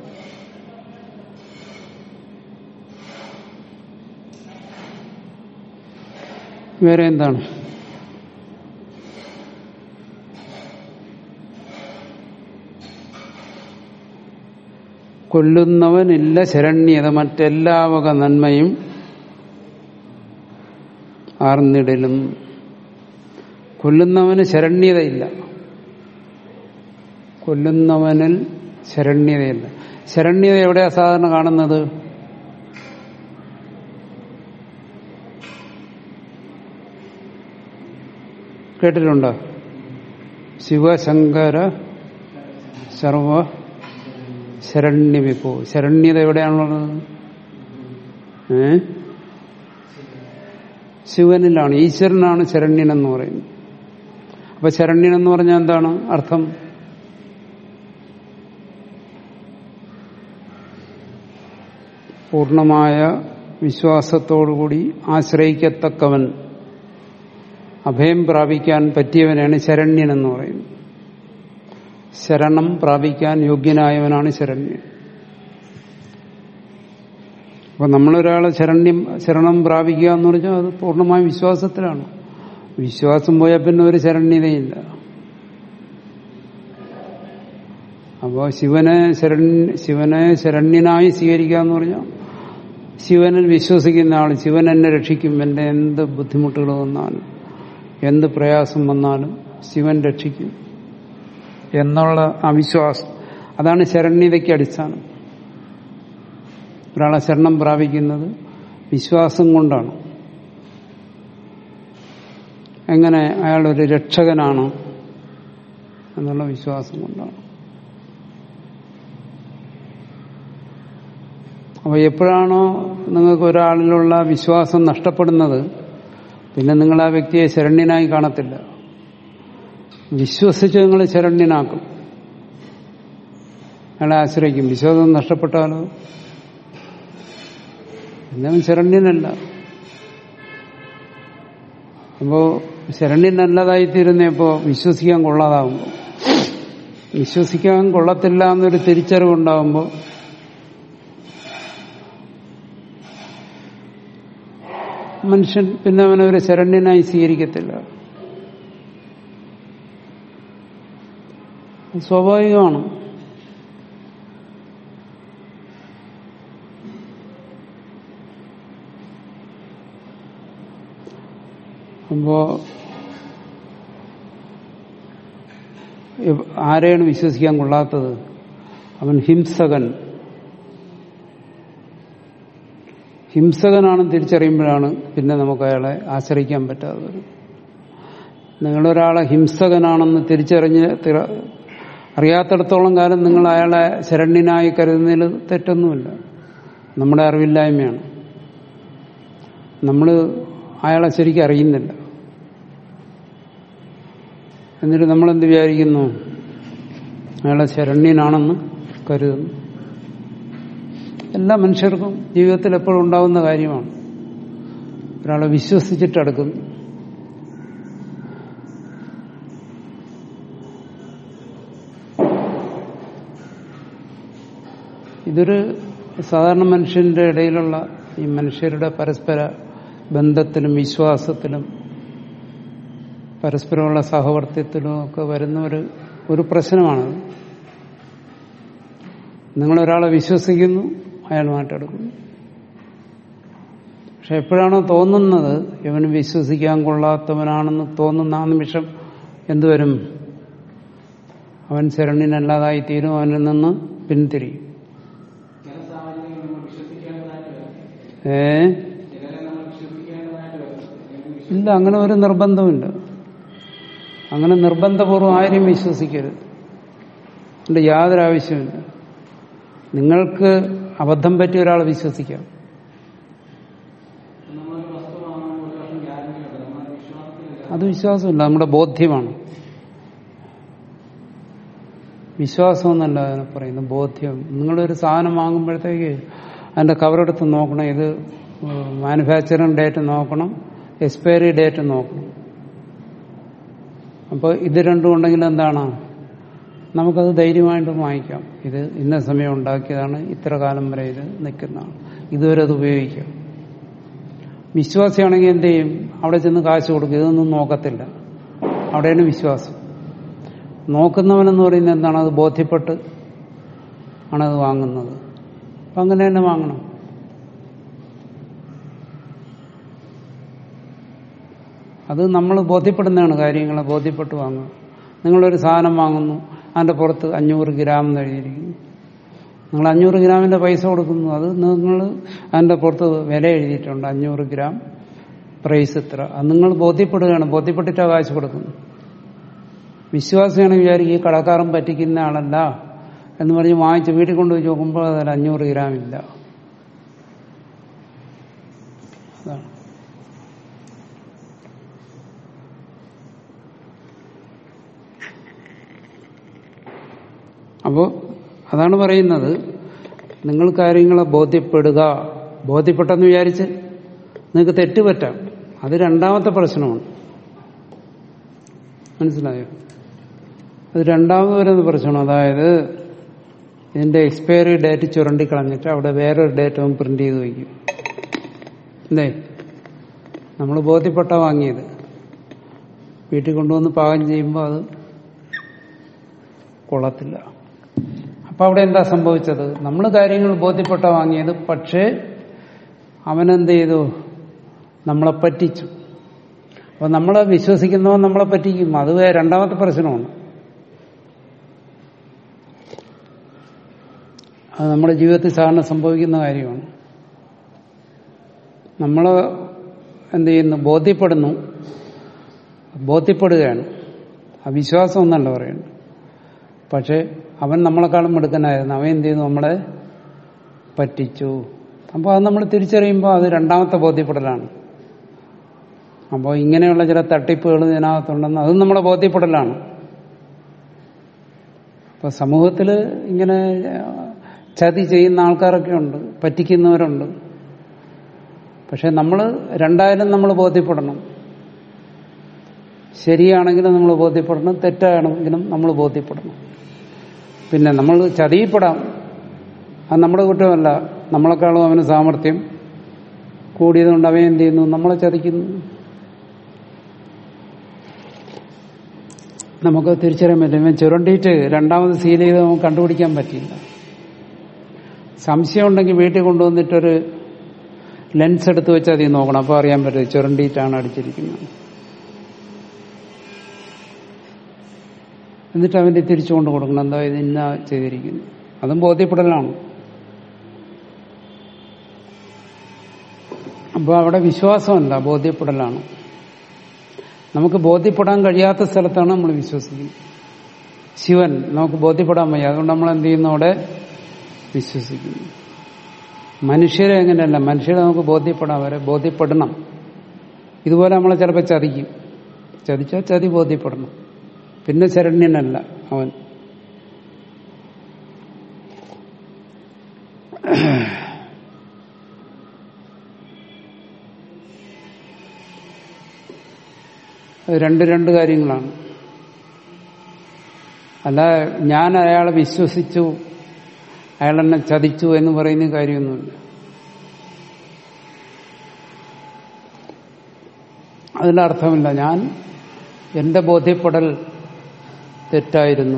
Speaker 1: വേറെ എന്താണ് കൊല്ലുന്നവനില്ല ശരണ്യത മറ്റെല്ലാ വക നന്മയും ആർന്നിടലും കൊല്ലുന്നവന് ശരണ്യതയില്ല കൊല്ലുന്നവനിൽ ശരണ്യതയില്ല ശരണ്യത എവിടെയാ സാധാരണ കാണുന്നത് കേട്ടിട്ടുണ്ടോ ശിവശങ്കര സർവ ശരണ്യവിഭോ ശരണ്യത എവിടെയാണുള്ളത് ഏ ശിവനിലാണ് ഈശ്വരനാണ് ശരണ്യൻ എന്ന് പറയുന്നത് അപ്പൊ ശരണ്യൻ എന്ന് പറഞ്ഞാൽ എന്താണ് അർത്ഥം പൂർണമായ വിശ്വാസത്തോടുകൂടി ആശ്രയിക്കത്തക്കവൻ അഭയം പ്രാപിക്കാൻ പറ്റിയവനാണ് ശരണ്യൻ എന്ന് പറയുന്നത് ശരണം പ്രാപിക്കാൻ യോഗ്യനായവനാണ് ശരണ്യൻ അപ്പൊ നമ്മളൊരാളെ ശരണ്യം ശരണം പ്രാപിക്കുക എന്ന് പറഞ്ഞാൽ അത് പൂർണ്ണമായ വിശ്വാസത്തിലാണ് വിശ്വാസം പോയാൽ പിന്നെ ഒരു ശരണ്യതയില്ല അപ്പോൾ ശിവനെ ശരണ്യ ശിവനെ ശരണ്യനായി സ്വീകരിക്കുക എന്ന് പറഞ്ഞാൽ ശിവനിൽ വിശ്വസിക്കുന്ന ആൾ ശിവൻ എന്നെ രക്ഷിക്കും എന്റെ എന്ത് ബുദ്ധിമുട്ടുകൾ വന്നാലും എന്ത് പ്രയാസം വന്നാലും ശിവൻ രക്ഷിക്കും എന്നുള്ള ആ വിശ്വാസം അതാണ് ശരണ്യതയ്ക്ക് അടിസ്ഥാനം ഒരാളെ ശരണം പ്രാപിക്കുന്നത് വിശ്വാസം കൊണ്ടാണ് എങ്ങനെ അയാളൊരു രക്ഷകനാണ് എന്നുള്ള വിശ്വാസം കൊണ്ടാണ് അപ്പോൾ എപ്പോഴാണോ നിങ്ങൾക്ക് ഒരാളിലുള്ള വിശ്വാസം നഷ്ടപ്പെടുന്നത് പിന്നെ നിങ്ങൾ ആ വ്യക്തിയെ ശരണ്യനായി കാണത്തില്ല വിശ്വസിച്ച് നിങ്ങൾ ശരണ്യനാക്കും അയാളെ ആശ്രയിക്കും വിശ്വാസം നഷ്ടപ്പെട്ടാലോ പിന്നെ അവൻ ശരണ്യനല്ല അപ്പോ ശരണ്യനല്ലതായിത്തീരുന്നപ്പോ വിശ്വസിക്കാൻ കൊള്ളാതാവുമ്പോൾ വിശ്വസിക്കാൻ കൊള്ളത്തില്ല എന്നൊരു തിരിച്ചറിവുണ്ടാകുമ്പോൾ മനുഷ്യൻ പിന്നെ അവനൊരു ശരണ്യനായി സ്വീകരിക്കത്തില്ല സ്വാഭാവികമാണ് അപ്പോ ഇവ- ആരെയാണ് വിശ്വസിക്കാൻ കൊള്ളാത്തത് അവൻ ഹിംസകൻ ഹിംസകനാണെന്ന് തിരിച്ചറിയുമ്പോഴാണ് പിന്നെ നമുക്ക് അയാളെ ആശ്രയിക്കാൻ പറ്റാതെ വരും നിങ്ങളൊരാളെ ഹിംസകനാണെന്ന് തിരിച്ചറിഞ്ഞ് തിര- അറിയാത്തിടത്തോളം കാലം നിങ്ങൾ അയാളെ ശരണ്യനായി കരുതുന്നതിൽ തെറ്റൊന്നുമില്ല നമ്മുടെ അറിവില്ലായ്മയാണ് നമ്മൾ അയാളെ ശരിക്കും അറിയുന്നില്ല എന്നിട്ട് നമ്മളെന്ത് വിചാരിക്കുന്നു അയാളെ ശരണ്യനാണെന്ന് കരുതുന്നു എല്ലാ മനുഷ്യർക്കും ജീവിതത്തിൽ എപ്പോഴും ഉണ്ടാവുന്ന കാര്യമാണ് ഒരാളെ വിശ്വസിച്ചിട്ട് അടുക്കുന്നു ഇതൊരു സാധാരണ മനുഷ്യന്റെ ഇടയിലുള്ള ഈ മനുഷ്യരുടെ പരസ്പര ബന്ധത്തിലും വിശ്വാസത്തിലും പരസ്പരമുള്ള സഹവർത്തിത്വത്തിലും ഒക്കെ വരുന്ന ഒരു ഒരു പ്രശ്നമാണത് നിങ്ങളൊരാളെ വിശ്വസിക്കുന്നു അയാളുമായിട്ടെടുക്കുന്നു പക്ഷെ എപ്പോഴാണോ തോന്നുന്നത് ഇവന് വിശ്വസിക്കാൻ കൊള്ളാത്തവനാണെന്ന് തോന്നുന്ന ആ നിമിഷം എന്തുവരും അവൻ ശരണ്യനല്ലാതായി തീരും അവനിൽ നിന്ന് പിന്തിരിയും
Speaker 2: ചില സാഹചര്യങ്ങൾ നമ്മൾ വിശ്വസിക്കേണ്ടതായിട്ട് വരും
Speaker 1: ഏ
Speaker 2: ചിലരെ നമ്മൾ വിശ്വസിക്കേണ്ടതായിട്ട് വരും അല്ലെങ്കിൽ
Speaker 1: ഇല്ല അങ്ങനെ ഒരു നിർബന്ധമില്ല അങ്ങനെ നിർബന്ധപൂർവ്വം ആരെയും വിശ്വസിക്കരുത് അതിന്റെ യാതൊരു ആവശ്യമില്ല നിങ്ങൾക്ക് അബദ്ധം പറ്റിയ ഒരാളെ വിശ്വസിക്കാം
Speaker 2: നമ്മളൊരു വസ്തു വാങ്ങാൻ ഒരു വർഷം ഗ്യാരണ്ടി ഉണ്ട് നമ്മുടെ വിശ്വാസത്തിലില്ല
Speaker 1: അത് വിശ്വാസമില്ല നമ്മുടെ ബോധ്യമാണ് വിശ്വാസം എന്നല്ല അതിനെ പറയുന്നത് ബോധ്യം നിങ്ങളൊരു സാധനം വാങ്ങുമ്പോഴത്തേക്ക് അതിന്റെ കവറെടുത്ത് നോക്കണം ഇത് മാനുഫാക്ചറിങ് ഡേറ്റ് നോക്കണം എക്സ്പയറി ഡേറ്റ് നോക്കണം അപ്പോൾ ഇത് രണ്ടും ഉണ്ടെങ്കിൽ എന്താണ് നമുക്കത് ധൈര്യമായിട്ട് വാങ്ങിക്കാം ഇത് ഇന്ന സമയം ഉണ്ടാക്കിയതാണ് ഇത്ര കാലം വരെ ഇത് നിൽക്കുന്നതാണ് ഇതുവരെ അത് ഉപയോഗിക്കാം വിശ്വാസിയാണെങ്കിൽ എന്ത് ചെയ്യും അവിടെ ചെന്ന് കാശ് കൊടുക്കും ഇതൊന്നും നോക്കത്തില്ല അവിടെയാണ് വിശ്വാസം നോക്കുന്നവനെന്ന് പറയുന്നത് എന്താണ് അത് ബോധ്യപ്പെട്ട് ആണത് വാങ്ങുന്നത് അപ്പം അങ്ങനെ തന്നെ വാങ്ങണം അത് നമ്മൾ ബോധ്യപ്പെടുന്നതാണ് കാര്യങ്ങളെ ബോധ്യപ്പെട്ട് വാങ്ങുക നിങ്ങളൊരു സാധനം വാങ്ങുന്നു അതിന്റെ പുറത്ത് അഞ്ഞൂറ് ഗ്രാം എന്ന് എഴുതിയിരിക്കുന്നു നിങ്ങൾ അഞ്ഞൂറ് ഗ്രാമിന്റെ പൈസ കൊടുക്കുന്നു അത് നിങ്ങൾ അതിന്റെ പുറത്ത് വില എഴുതിയിട്ടുണ്ട് അഞ്ഞൂറ് ഗ്രാം പ്രൈസ് ഇത്ര അത് നിങ്ങൾ ബോധ്യപ്പെടുകയാണ് ബോധ്യപ്പെട്ടിട്ടാ കാശ് കൊടുക്കുന്നു വിശ്വാസിയാണ് വിചാരിക്കും ഈ കടക്കാരൻ പറ്റിക്കുന്ന ആളല്ല എന്ന് പറഞ്ഞ് വാങ്ങിച്ച് വീട്ടിൽ കൊണ്ടുപോയി നോക്കുമ്പോൾ അതിൽ അഞ്ഞൂറ് ഗ്രാം ഇല്ല അതാണ് അപ്പോൾ അതാണ് പറയുന്നത് നിങ്ങൾ കാര്യങ്ങളെ ബോധ്യപ്പെടുക ബോധ്യപ്പെട്ടെന്ന് വിചാരിച്ച് നിങ്ങൾക്ക് തെറ്റുപറ്റാം അത് രണ്ടാമത്തെ പ്രശ്നമാണ് മനസ്സിലായോ അത് രണ്ടാമത് വരുന്ന പ്രശ്നം അതായത് ഇതിന്റെ എക്സ്പയറി ഡേറ്റ് ചുരണ്ടിക്കളഞ്ഞിട്ട് അവിടെ വേറൊരു ഡേറ്റ് അവൻ പ്രിന്റ് ചെയ്ത് വയ്ക്കും അല്ലേ നമ്മൾ ബോധ്യപ്പെട്ട വാങ്ങിയത് വീട്ടിൽ കൊണ്ടുവന്ന് പാകം ചെയ്യുമ്പോൾ അത് കൊള്ളത്തില്ല അപ്പൊ അവിടെ എന്താ സംഭവിച്ചത് നമ്മൾ കാര്യങ്ങൾ ബോധ്യപ്പെട്ട വാങ്ങിയത് പക്ഷേ അവനെന്ത് ചെയ്തു നമ്മളെ പറ്റിച്ചു അപ്പൊ നമ്മളെ വിശ്വസിക്കുന്നവൻ നമ്മളെ പറ്റിക്കും അത് വേ- രണ്ടാമത്തെ പ്രശ്നമാണ് അത് നമ്മുടെ ജീവിതത്തിൽ സാധാരണ സംഭവിക്കുന്ന കാര്യമാണ് നമ്മൾ എന്ത് ചെയ്യുന്നു ബോധ്യപ്പെടുന്നു ബോധ്യപ്പെടുകയാണ് അവിശ്വാസം എന്നല്ല പറയുന്നത് പക്ഷെ അവൻ നമ്മളെക്കാളും മിടുക്കനായിരുന്നു അവൻ എന്ത് ചെയ്തു നമ്മളെ പറ്റിച്ചു അപ്പോൾ അത് നമ്മൾ തിരിച്ചറിയുമ്പോൾ അത് രണ്ടാമത്തെ ബോധ്യപ്പെടലാണ് അപ്പോൾ ഇങ്ങനെയുള്ള ചില തട്ടിപ്പുകൾ ഇതിനകത്തുണ്ടെന്ന് അതും നമ്മളെ ബോധ്യപ്പെടലാണ് അപ്പൊ സമൂഹത്തിൽ ഇങ്ങനെ ചതി ചെയ്യുന്ന ആൾക്കാരൊക്കെ ഉണ്ട് പറ്റിക്കുന്നവരുണ്ട് പക്ഷെ നമ്മൾ രണ്ടായാലും നമ്മൾ ബോധ്യപ്പെടണം ശരിയാണെങ്കിലും നമ്മൾ ബോധ്യപ്പെടണം തെറ്റാണെങ്കിലും നമ്മൾ ബോധ്യപ്പെടണം പിന്നെ നമ്മൾ ചതിയിപ്പെടാം അത് നമ്മുടെ കുറ്റമല്ല നമ്മളെക്കാളും അവന് സാമർഥ്യം കൂടിയതുകൊണ്ട് അവൻ എന്ത് ചെയ്യുന്നു നമ്മളെ ചതിക്കുന്നു നമുക്ക് തിരിച്ചറിയാൻ പറ്റും ഇവൻ ചുരണ്ടിയിട്ട് രണ്ടാമത് സീൽ ചെയ്ത് നമുക്ക് കണ്ടുപിടിക്കാൻ പറ്റില്ല സംശയം ഉണ്ടെങ്കിൽ വീട്ടിൽ കൊണ്ടുവന്നിട്ടൊരു ലെൻസ് എടുത്ത് വെച്ച് അതിൽ നോക്കണം അപ്പോൾ അറിയാൻ പറ്റും ചുരണ്ടിയിട്ടാണ് അടിച്ചിരിക്കുന്നത് എന്നിട്ട് അവന്റെ തിരിച്ചു കൊണ്ട് കൊടുക്കണം എന്താ ഇത് ഇന്ന ചെയ്തിരിക്കുന്നു അതും ബോധ്യപ്പെടലാണ് അപ്പോൾ അവിടെ വിശ്വാസമല്ല ബോധ്യപ്പെടലാണ് നമുക്ക് ബോധ്യപ്പെടാൻ കഴിയാത്ത സ്ഥലത്താണ് നമ്മൾ വിശ്വസിക്കുന്നത് ശിവൻ നമുക്ക് ബോധ്യപ്പെടാൻ വയ്യ അതുകൊണ്ട് നമ്മൾ എന്ത് ചെയ്യുന്നു അവിടെ വിശ്വസിക്കുന്നു മനുഷ്യരെ എങ്ങനെയല്ല മനുഷ്യരെ നമുക്ക് ബോധ്യപ്പെടാൻ വരെ ബോധ്യപ്പെടണം ഇതുപോലെ നമ്മളെ ചിലപ്പോൾ ചതിക്കും ചതിച്ചാൽ ചതി ബോധ്യപ്പെടണം പിന്നെ ശരണ്യനല്ല അവൻ അത് രണ്ട് രണ്ട് കാര്യങ്ങളാണ് അല്ല ഞാൻ അയാളെ വിശ്വസിച്ചു അയാൾ എന്നെ ചതിച്ചു എന്ന് പറയുന്ന കാര്യമൊന്നുമില്ല അതിലർത്ഥമില്ല ഞാൻ എന്റെ ബോധ്യപ്പെടൽ തെറ്റായിരുന്നു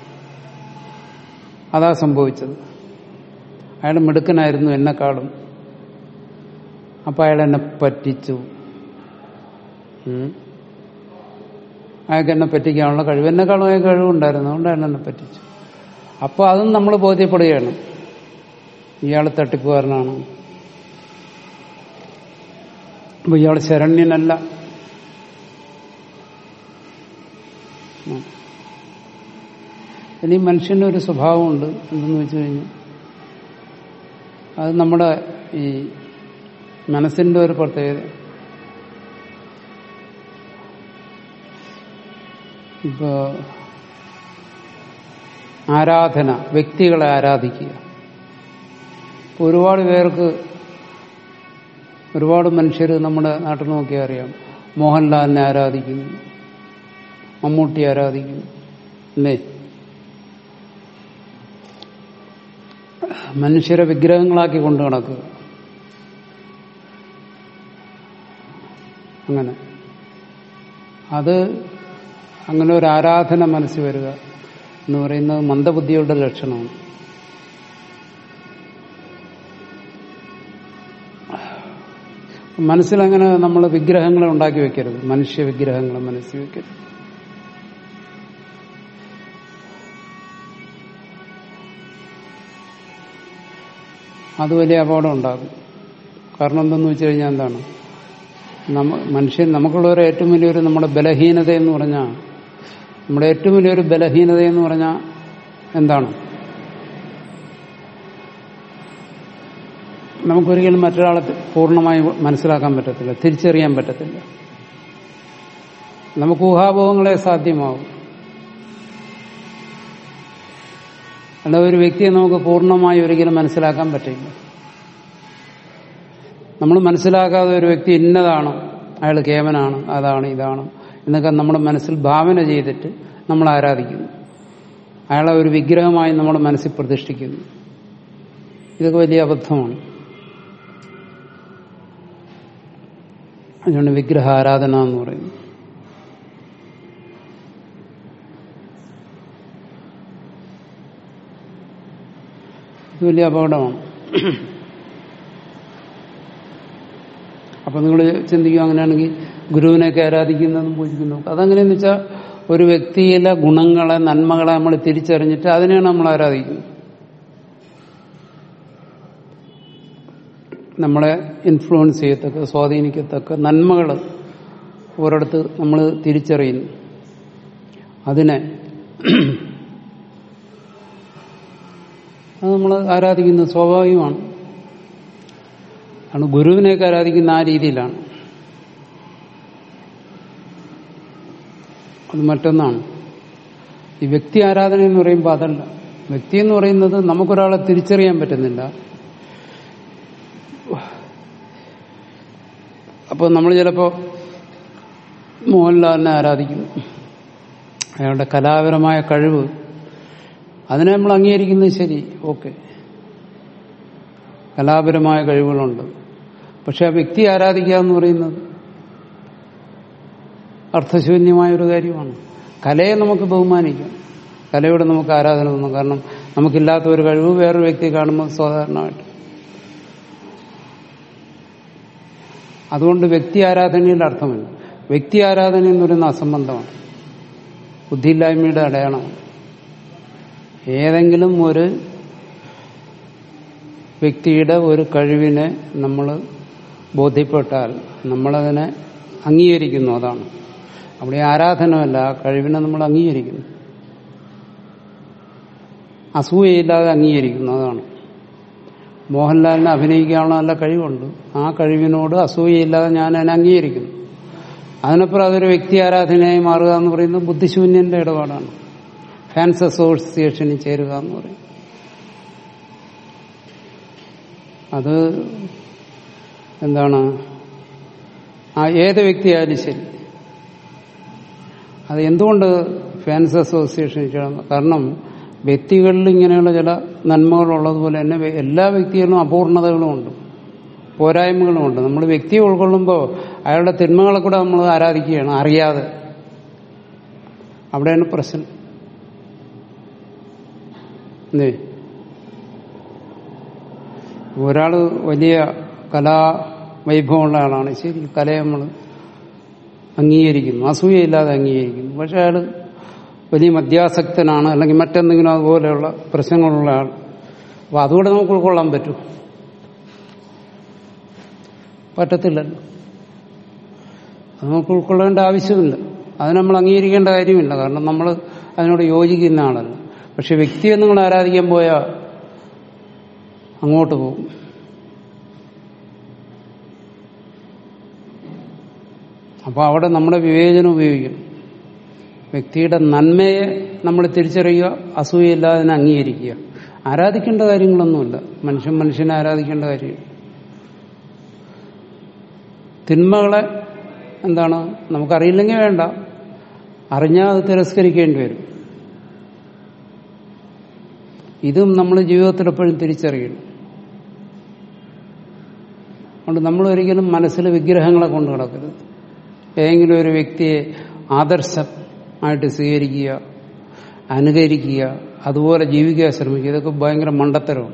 Speaker 1: അതാ സംഭവിച്ചത് അയാൾ മിടുക്കനായിരുന്നു എന്നെക്കാളും അപ്പൊ അയാൾ എന്നെ പറ്റിച്ചു ഉം. അയാൾക്ക് എന്നെ പറ്റിക്കാനുള്ള കഴിവ് എന്നെക്കാളും അയാൾക്ക് കഴിവുണ്ടായിരുന്നു അതുകൊണ്ട് അയാൾ എന്നെ പറ്റിച്ചു അപ്പോൾ അതും നമ്മൾ ബോധ്യപ്പെടുകയാണ് ഇയാൾ തട്ടിപ്പുകാരനാണ് അപ്പൊ ഇയാൾ ശരണ്യനല്ല ഉം. ഇനി മനുഷ്യന്റെ ഒരു സ്വഭാവമുണ്ട് എന്തെന്ന് വെച്ച് കഴിഞ്ഞാൽ അത് നമ്മുടെ ഈ മനസ്സിന്റെ ഒരു പ്രത്യേകത ഇപ്പോ ആരാധന വ്യക്തികളെ ആരാധിക്കുക ഇപ്പൊ ഒരുപാട് പേർക്ക് ഒരുപാട് മനുഷ്യർ നമ്മുടെ നാട്ടിൽ നോക്കിയാൽ അറിയാം മോഹൻലാലിനെ ആരാധിക്കുന്നു മമ്മൂട്ടി ആരാധിക്കുന്നു അല്ലേ മനുഷ്യരെ വിഗ്രഹങ്ങളാക്കി കൊണ്ടു നടക്കുക അങ്ങനെ അത് അങ്ങനെ ഒരു ആരാധന മനസ്സിൽ വരിക എന്ന് പറയുന്നത് മന്ദബുദ്ധിയുടെ ലക്ഷണമാണ് മനസ്സിലങ്ങനെ നമ്മൾ വിഗ്രഹങ്ങളെ ഉണ്ടാക്കി വെക്കരുത് മനുഷ്യ വിഗ്രഹങ്ങളെ മനസ്സിൽ വെക്കരുത് അത് വലിയ അപകടം ഉണ്ടാകും കാരണം എന്തെന്ന് വെച്ച് കഴിഞ്ഞാൽ എന്താണ് നമ്മ മനുഷ്യൻ നമുക്കുള്ള ഒരു ഏറ്റവും വലിയൊരു നമ്മുടെ ബലഹീനത എന്ന് പറഞ്ഞാൽ നമ്മുടെ ഏറ്റവും വലിയൊരു ബലഹീനത എന്ന് പറഞ്ഞാൽ എന്താണ് നമുക്കൊരിക്കലും മറ്റൊരാളെ പൂർണ്ണമായി മനസ്സിലാക്കാൻ പറ്റത്തില്ല തിരിച്ചറിയാൻ പറ്റത്തില്ല നമുക്ക് ഊഹാഭോഹങ്ങളെ സാധ്യമാവും അല്ല ഒരു വ്യക്തിയെ നമുക്ക് പൂർണ്ണമായി ഒരിക്കലും മനസ്സിലാക്കാൻ പറ്റില്ല നമ്മൾ മനസ്സിലാക്കാതെ ഒരു വ്യക്തി ഇന്നതാണ് അയാൾ കേവനാണ് അതാണ് ഇതാണ് എന്നൊക്കെ നമ്മുടെ മനസ്സിൽ ഭാവന ചെയ്തിട്ട് നമ്മൾ ആരാധിക്കുന്നു അയാളെ ഒരു വിഗ്രഹമായി നമ്മുടെ മനസ്സിൽ പ്രതിഷ്ഠിക്കുന്നു ഇതൊക്കെ വലിയ അബദ്ധമാണ് അതിനാണ് വിഗ്രഹ ആരാധന എന്ന് പറയുന്നത് ഇത് വലിയ അപകടമാണ് അപ്പൊ നിങ്ങൾ ചിന്തിക്കും അങ്ങനെയാണെങ്കിൽ ഗുരുവിനെയൊക്കെ ആരാധിക്കുന്നതും പൂജിക്കുന്നു അതങ്ങനെയെന്ന് വെച്ചാൽ ഒരു വ്യക്തിയിലെ ഗുണങ്ങളെ നന്മകളെ നമ്മൾ തിരിച്ചറിഞ്ഞിട്ട് അതിനെയാണ് നമ്മൾ ആരാധിക്കുന്നത് നമ്മളെ ഇൻഫ്ലുവൻസ് ചെയ്യത്തക്ക സ്വാധീനിക്കത്തക്ക നന്മകൾ ഒരിടത്ത് നമ്മൾ തിരിച്ചറിയുന്നു അതിനെ അത് നമ്മൾ ആരാധിക്കുന്നത് സ്വാഭാവികമാണ് ആണ് ഗുരുവിനെയൊക്കെ ആരാധിക്കുന്ന ആ രീതിയിലാണ് അത് മറ്റൊന്നാണ് ഈ വ്യക്തി ആരാധന എന്ന് പറയുമ്പോൾ അതല്ല വ്യക്തി എന്ന് പറയുന്നത് നമുക്കൊരാളെ തിരിച്ചറിയാൻ പറ്റുന്നില്ല അപ്പോൾ നമ്മൾ ചിലപ്പോൾ മോഹൻലാലിനെ ആരാധിക്കുന്നു അയാളുടെ കലാപരമായ കഴിവ് അതിനെ നമ്മൾ അംഗീകരിക്കുന്നത് ശരി ഓക്കെ കലാപരമായ കഴിവുകളുണ്ട് പക്ഷെ ആ വ്യക്തി ആരാധിക്കുക എന്ന് പറയുന്നത് അർത്ഥശൂന്യമായ ഒരു കാര്യമാണ് കലയെ നമുക്ക് ബഹുമാനിക്കാം കലയോട് നമുക്ക് ആരാധന തോന്നും കാരണം നമുക്കില്ലാത്ത ഒരു കഴിവ് വേറൊരു വ്യക്തി കാണുമ്പോൾ സാധാരണമായിട്ട് അതുകൊണ്ട് വ്യക്തി ആരാധനയുടെ അർത്ഥമില്ല വ്യക്തി ആരാധന എന്ന് പറയുന്ന അസംബന്ധമാണ് ബുദ്ധിയില്ലായ്മയുടെ അടയാളമാണ് ഏതെങ്കിലും ഒരു വ്യക്തിയുടെ ഒരു കഴിവിനെ നമ്മൾ ബോധ്യപ്പെട്ടാൽ നമ്മളതിനെ അംഗീകരിക്കുന്നു അതാണ് അവിടെ ആരാധനമല്ല ആ കഴിവിനെ നമ്മൾ അംഗീകരിക്കുന്നു അസൂയയില്ലാതെ അംഗീകരിക്കുന്നു അതാണ് മോഹൻലാലിന് അഭിനയിക്കാനുള്ള നല്ല കഴിവുണ്ട് ആ കഴിവിനോട് അസൂയയില്ലാതെ ഞാൻ അതിനെ അംഗീകരിക്കുന്നു അതിനപ്പുറം അതൊരു വ്യക്തി ആരാധനയായി മാറുക എന്ന് പറയുന്നത് ബുദ്ധിശൂന്യന്റെ ഇടപാടാണ് ഫാൻസ് അസോസിയേഷനിൽ ചേരുക എന്ന് പറയും അത് എന്താണ് ആ ഏത് വ്യക്തിയായാലും ശരി അത് എന്തുകൊണ്ട് ഫാൻസ് അസോസിയേഷനിൽ ചേർന്നു കാരണം വ്യക്തികളിൽ ഇങ്ങനെയുള്ള ചില നന്മകളുള്ളതുപോലെ തന്നെ വെ- എല്ലാ വ്യക്തികളിലും അപൂർണതകളും ഉണ്ട് പോരായ്മകളും ഉണ്ട് നമ്മൾ വ്യക്തിയെ ഉൾക്കൊള്ളുമ്പോൾ അയാളുടെ തിന്മകളെ കൂടെ നമ്മൾ ആരാധിക്കുകയാണ് അറിയാതെ അവിടെയാണ് പ്രശ്നം എന്തേ ഒരാള് വലിയ കലാ വൈഭവമുള്ള ആളാണ് ശരി കലയെ നമ്മൾ അംഗീകരിക്കുന്നു അസൂയയില്ലാതെ അംഗീകരിക്കുന്നു പക്ഷെ അയാൾ വലിയ മദ്യാസക്തനാണ് അല്ലെങ്കിൽ മറ്റെന്തെങ്കിലും അതുപോലെയുള്ള പ്രശ്നങ്ങളുള്ള ആൾ അപ്പൊ അതുകൂടെ നമുക്ക് ഉൾക്കൊള്ളാൻ പറ്റൂ പറ്റത്തില്ലല്ലോ അത് നമുക്ക് ഉൾക്കൊള്ളേണ്ട ആവശ്യമില്ല അത് നമ്മൾ അംഗീകരിക്കേണ്ട കാര്യമില്ല കാരണം നമ്മൾ അതിനോട് യോജിക്കുന്ന ആളല്ല പക്ഷെ വ്യക്തിയെ നിങ്ങൾ ആരാധിക്കാൻ പോയാൽ അങ്ങോട്ട് പോകും അപ്പോൾ അവിടെ നമ്മുടെ വിവേചനം ഉപയോഗിക്കണം വ്യക്തിയുടെ നന്മയെ നമ്മൾ തിരിച്ചറിയുക അസൂയയില്ലാതെ അതിനെ അംഗീകരിക്കുക ആരാധിക്കേണ്ട കാര്യങ്ങളൊന്നുമില്ല മനുഷ്യൻ മനുഷ്യനെ ആരാധിക്കേണ്ട കാര്യം തിന്മകളെ എന്താണ് നമുക്കറിയില്ലെങ്കിൽ വേണ്ട അറിഞ്ഞാൽ അത് തിരസ്കരിക്കേണ്ടി വരും ഇതും നമ്മൾ ജീവിതത്തിൽ എപ്പോഴും തിരിച്ചറിയണം അതുകൊണ്ട് നമ്മൾ ഒരിക്കലും മനസ്സിൽ വിഗ്രഹങ്ങളെ കൊണ്ട് കിടക്കരുത് ഏതെങ്കിലും ഒരു വ്യക്തിയെ ആദർശമായിട്ട് സ്വീകരിക്കുക അനുകരിക്കുക അതുപോലെ ജീവിക്കാൻ ശ്രമിക്കുക ഇതൊക്കെ ഭയങ്കര മണ്ടത്തരമാണ്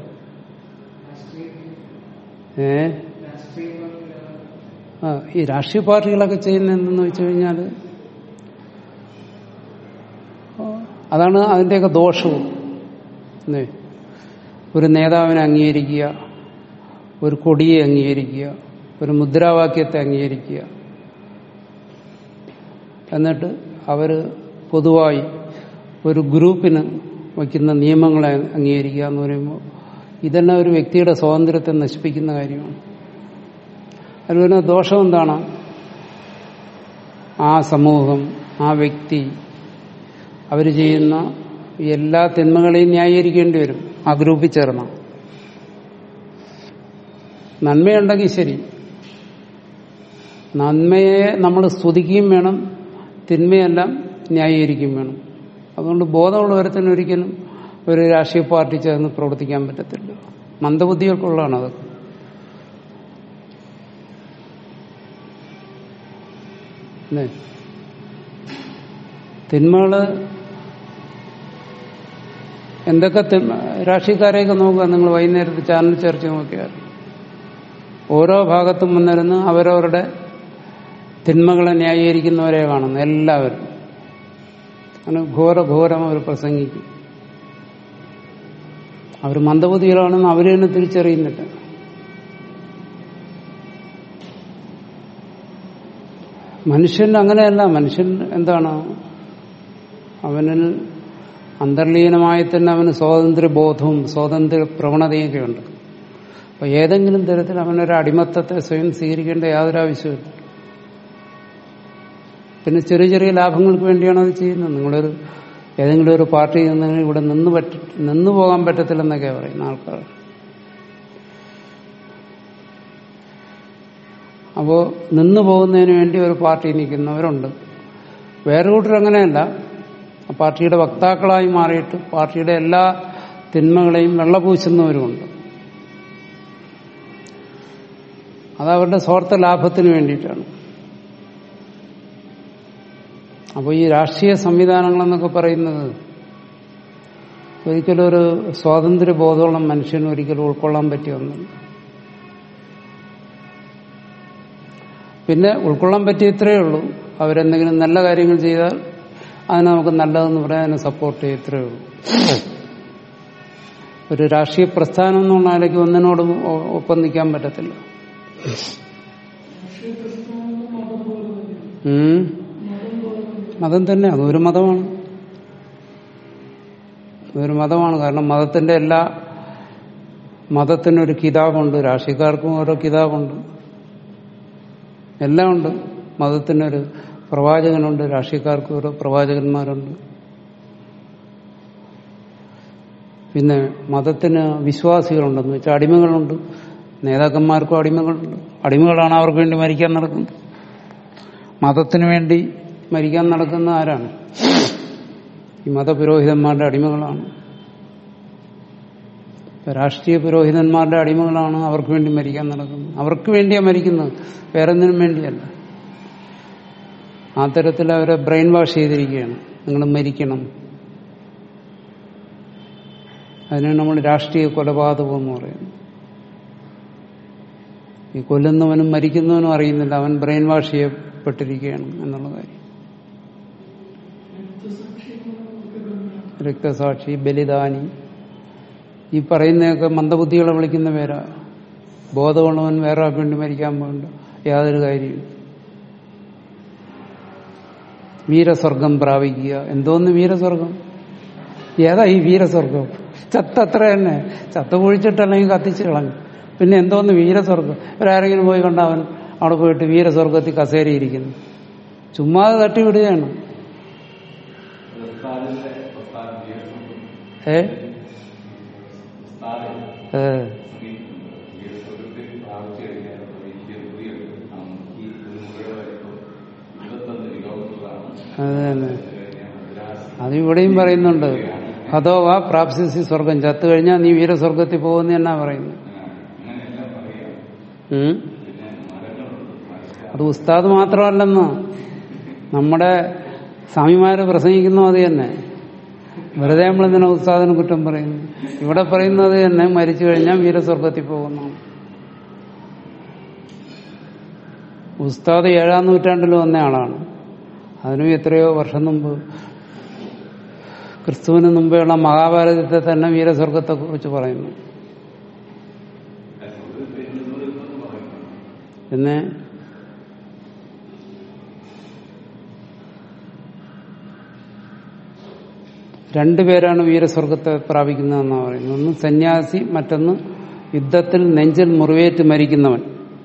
Speaker 1: ഏ ആ ഈ രാഷ്ട്രീയ പാർട്ടികളൊക്കെ ചെയ്യുന്ന എന്തെന്ന് വെച്ച് കഴിഞ്ഞാൽ അതാണ് അതിൻ്റെയൊക്കെ ദോഷവും അല്ലേ ഒരു നേതാവിനെ അംഗീകരിക്കുക ഒരു കൊടിയെ അംഗീകരിക്കുക ഒരു മുദ്രാവാക്യത്തെ അംഗീകരിക്കുക എന്നിട്ട് അവർ പൊതുവായി ഒരു ഗ്രൂപ്പിന് വയ്ക്കുന്ന നിയമങ്ങളെ അംഗീകരിക്കുക എന്ന് പറയുമ്പോൾ ഇതെല്ലാം ഒരു വ്യക്തിയുടെ സ്വാതന്ത്ര്യത്തെ നശിപ്പിക്കുന്ന കാര്യമാണ് അതുപോലെ ദോഷം എന്താണ് ആ സമൂഹം ആ വ്യക്തി അവർ ചെയ്യുന്ന എല്ലാ തിന്മകളെയും ന്യായീകരിക്കേണ്ടി വരും ആ ഗ്രൂപ്പിൽ ചേർന്ന നന്മയുണ്ടെങ്കിൽ ശരി നന്മയെ നമ്മൾ സ്തുതിക്കുകയും വേണം തിന്മയെല്ലാം ന്യായീകരിക്കുകയും വേണം അതുകൊണ്ട് ബോധമുള്ളവരത്തിന് ഒരിക്കലും ഒരു രാഷ്ട്രീയ പാർട്ടി ചേർന്ന് പ്രവർത്തിക്കാൻ പറ്റത്തില്ല മന്ദബുദ്ധികൾക്കുള്ളതാണ് അതൊക്കെ അല്ലേ തിന്മകള് എന്തൊക്കെ തിന്മ രാഷ്ട്രീയക്കാരെയൊക്കെ നോക്കുക നിങ്ങൾ വൈകുന്നേരത്ത് ചാനൽ ചർച്ച നോക്കിയാൽ ഓരോ ഭാഗത്തും വന്നിരുന്ന് അവരവരുടെ തിന്മകളെ ന്യായീകരിക്കുന്നവരെ കാണുന്നു എല്ലാവരും അങ്ങനെ ഘോര ഘോരം അവർ പ്രസംഗിക്കും അവർ മന്ദബുദ്ധികളാണെന്ന് അവർ തന്നെ തിരിച്ചറിയുന്നില്ല മനുഷ്യൻ അങ്ങനെയല്ല മനുഷ്യൻ എന്താണ് അവനിൽ അന്തർലീനമായി തന്നെ അവന് സ്വാതന്ത്ര്യ ബോധവും സ്വാതന്ത്ര്യ പ്രവണതയൊക്കെ ഉണ്ട് അപ്പൊ ഏതെങ്കിലും തരത്തിൽ അവനൊരു അടിമത്തത്തെ സ്വയം സ്വീകരിക്കേണ്ട യാതൊരു ആവശ്യമില്ല പിന്നെ ചെറിയ ചെറിയ ലാഭങ്ങൾക്ക് വേണ്ടിയാണ് അത് ചെയ്യുന്നത് നിങ്ങളൊരു ഏതെങ്കിലും ഒരു പാർട്ടി നിന്ന് ഇവിടെ നിന്ന് പറ്റ നിന്ന് പോകാൻ പറ്റത്തില്ലെന്നൊക്കെ പറയുന്ന ആൾക്കാർ അപ്പോൾ നിന്ന് പോകുന്നതിന് വേണ്ടി ഒരു പാർട്ടി നിൽക്കുന്നവരുണ്ട് വേറെ കൂട്ടർ അങ്ങനെയല്ല ആ പാർട്ടിയുടെ വക്താക്കളായി മാറിയിട്ട് പാർട്ടിയുടെ എല്ലാ തിന്മകളെയും വെള്ളപൂശുന്നവരുമുണ്ട് അത് അവരുടെ സ്വാർത്ഥ ലാഭത്തിന് വേണ്ടിയിട്ടാണ് അപ്പോൾ ഈ രാഷ്ട്രീയ സംവിധാനങ്ങളെന്നൊക്കെ പറയുന്നത് ഒരിക്കലും ഒരു സ്വാതന്ത്ര്യ ബോധമുള്ള മനുഷ്യന് ഒരിക്കലും ഉൾക്കൊള്ളാൻ പറ്റിയ ഒന്നല്ല പിന്നെ ഉൾക്കൊള്ളാൻ പറ്റിയ ഇത്രയേ ഉള്ളൂ അവരെന്തെങ്കിലും നല്ല കാര്യങ്ങൾ ചെയ്താൽ അതിനെ നമുക്ക് നല്ലതെന്ന് പറയാൻ അതിനെ സപ്പോർട്ട് ചെയ്യത്രേ ഉള്ളൂ ഒരു രാഷ്ട്രീയ പ്രസ്ഥാനം എന്നുള്ള നിലയ്ക്ക് ഒന്നിനോടും ഒ- ഒപ്പം നിൽക്കാൻ പറ്റത്തില്ല ഉം. മതം തന്നെ അതൊരു മതമാണ് അതൊരു മതമാണ് കാരണം മതത്തിന്റെ എല്ലാ മതത്തിനൊരു കിതാബുണ്ട് രാഷ്ട്രീയക്കാർക്കും ഓരോ കിതാബുണ്ട് എല്ലാം ഉണ്ട് മതത്തിനൊരു പ്രവാചകനുണ്ട് രാഷ്ട്രീയക്കാർക്ക് ഓരോ പ്രവാചകന്മാരുണ്ട് പിന്നെ മതത്തിന് വിശ്വാസികളുണ്ടെന്ന് വെച്ചാൽ അടിമകളുണ്ട് നേതാക്കന്മാർക്കും അടിമകളുണ്ട് അടിമകളാണ് അവർക്ക് വേണ്ടി മരിക്കാൻ നടക്കുന്നത് മതത്തിന് വേണ്ടി മരിക്കാൻ നടക്കുന്ന ആരാണ് ഈ മതപുരോഹിതന്മാരുടെ അടിമകളാണ് ഇപ്പൊ രാഷ്ട്രീയ പുരോഹിതന്മാരുടെ അടിമകളാണ് അവർക്ക് വേണ്ടി മരിക്കാൻ നടക്കുന്നത് അവർക്ക് വേണ്ടിയാണ് മരിക്കുന്നത് വേറൊന്നിനും വേണ്ടിയല്ല ആ തരത്തിൽ അവരെ ബ്രെയിൻ വാഷ് ചെയ്തിരിക്കുകയാണ് നിങ്ങൾ മരിക്കണം അതിനാണ് നമ്മൾ രാഷ്ട്രീയ കൊലപാതകം എന്ന് പറയുന്നത് ഈ കൊല്ലുന്നവനും മരിക്കുന്നവനും അറിയുന്നില്ല അവൻ ബ്രെയിൻ വാഷ് ചെയ്യപ്പെട്ടിരിക്കുകയാണ് എന്നുള്ള കാര്യം രക്തസാക്ഷി ബലിദാനി ഈ പറയുന്നതൊക്കെ മന്ദബുദ്ധികളെ വിളിക്കുന്ന പേരാ ബോധമുള്ളവൻ വേറെ ആൾക്ക് വേണ്ടി മരിക്കാൻ പോകണ്ട യാതൊരു കാര്യവും വീരസ്വർഗം പ്രാപിക്കുക എന്തോന്ന് വീരസ്വർഗം ഏതാ ഈ വീരസ്വർഗം ചത്തത്ര തന്നെ ചത്ത കുഴിച്ചിട്ടല്ലെങ്കിൽ കത്തിച്ച് കളഞ്ഞു പിന്നെ എന്തോന്ന് വീരസ്വർഗം ഒരാരെങ്കിലും പോയി കണ്ട അവൻ അവിടെ പോയിട്ട് വീരസ്വർഗത്തിൽ കസേരയിരിക്കുന്നു ചുമ്മാതെ തട്ടിവിടുകയാണ് ഏ ഏ അത് തന്നെ അത് ഇവിടെയും പറയുന്നുണ്ട് അതോ വാ പ്രാപ്സിസി സ്വർഗം ചത്തു കഴിഞ്ഞാൽ നീ വീരസ്വർഗത്തിൽ പോകുന്ന എന്നാ പറയുന്നു ഉം? അത് ഉസ്താദ് മാത്രമല്ലെന്ന് നമ്മുടെ സ്വാമിമാര് പ്രസംഗിക്കുന്നു അത് തന്നെ വെറുതെ നമ്മൾ എന്തിനാ ഉസ്താദിന് കുറ്റം പറയുന്നു ഇവിടെ പറയുന്നത് തന്നെ മരിച്ചു കഴിഞ്ഞാൽ വീരസ്വർഗത്തിൽ പോകുന്നു ഉസ്താദ് ഏഴാം നൂറ്റാണ്ടിൽ വന്ന ആളാണ് അതിനും എത്രയോ വർഷം മുമ്പ് ക്രിസ്തുവിന് മുമ്പെയുള്ള മഹാഭാരതത്തെ തന്നെ വീരസ്വർഗത്തെ കുറിച്ച് പറയുന്നു പിന്നെ രണ്ടുപേരാണ് വീരസ്വർഗത്തെ പ്രാപിക്കുന്നതെന്നാണ് പറയുന്നത് ഒന്ന് സന്യാസി മറ്റൊന്ന് യുദ്ധത്തിൽ നെഞ്ചിൽ മുറിവേറ്റ് മരിക്കുന്നവൻ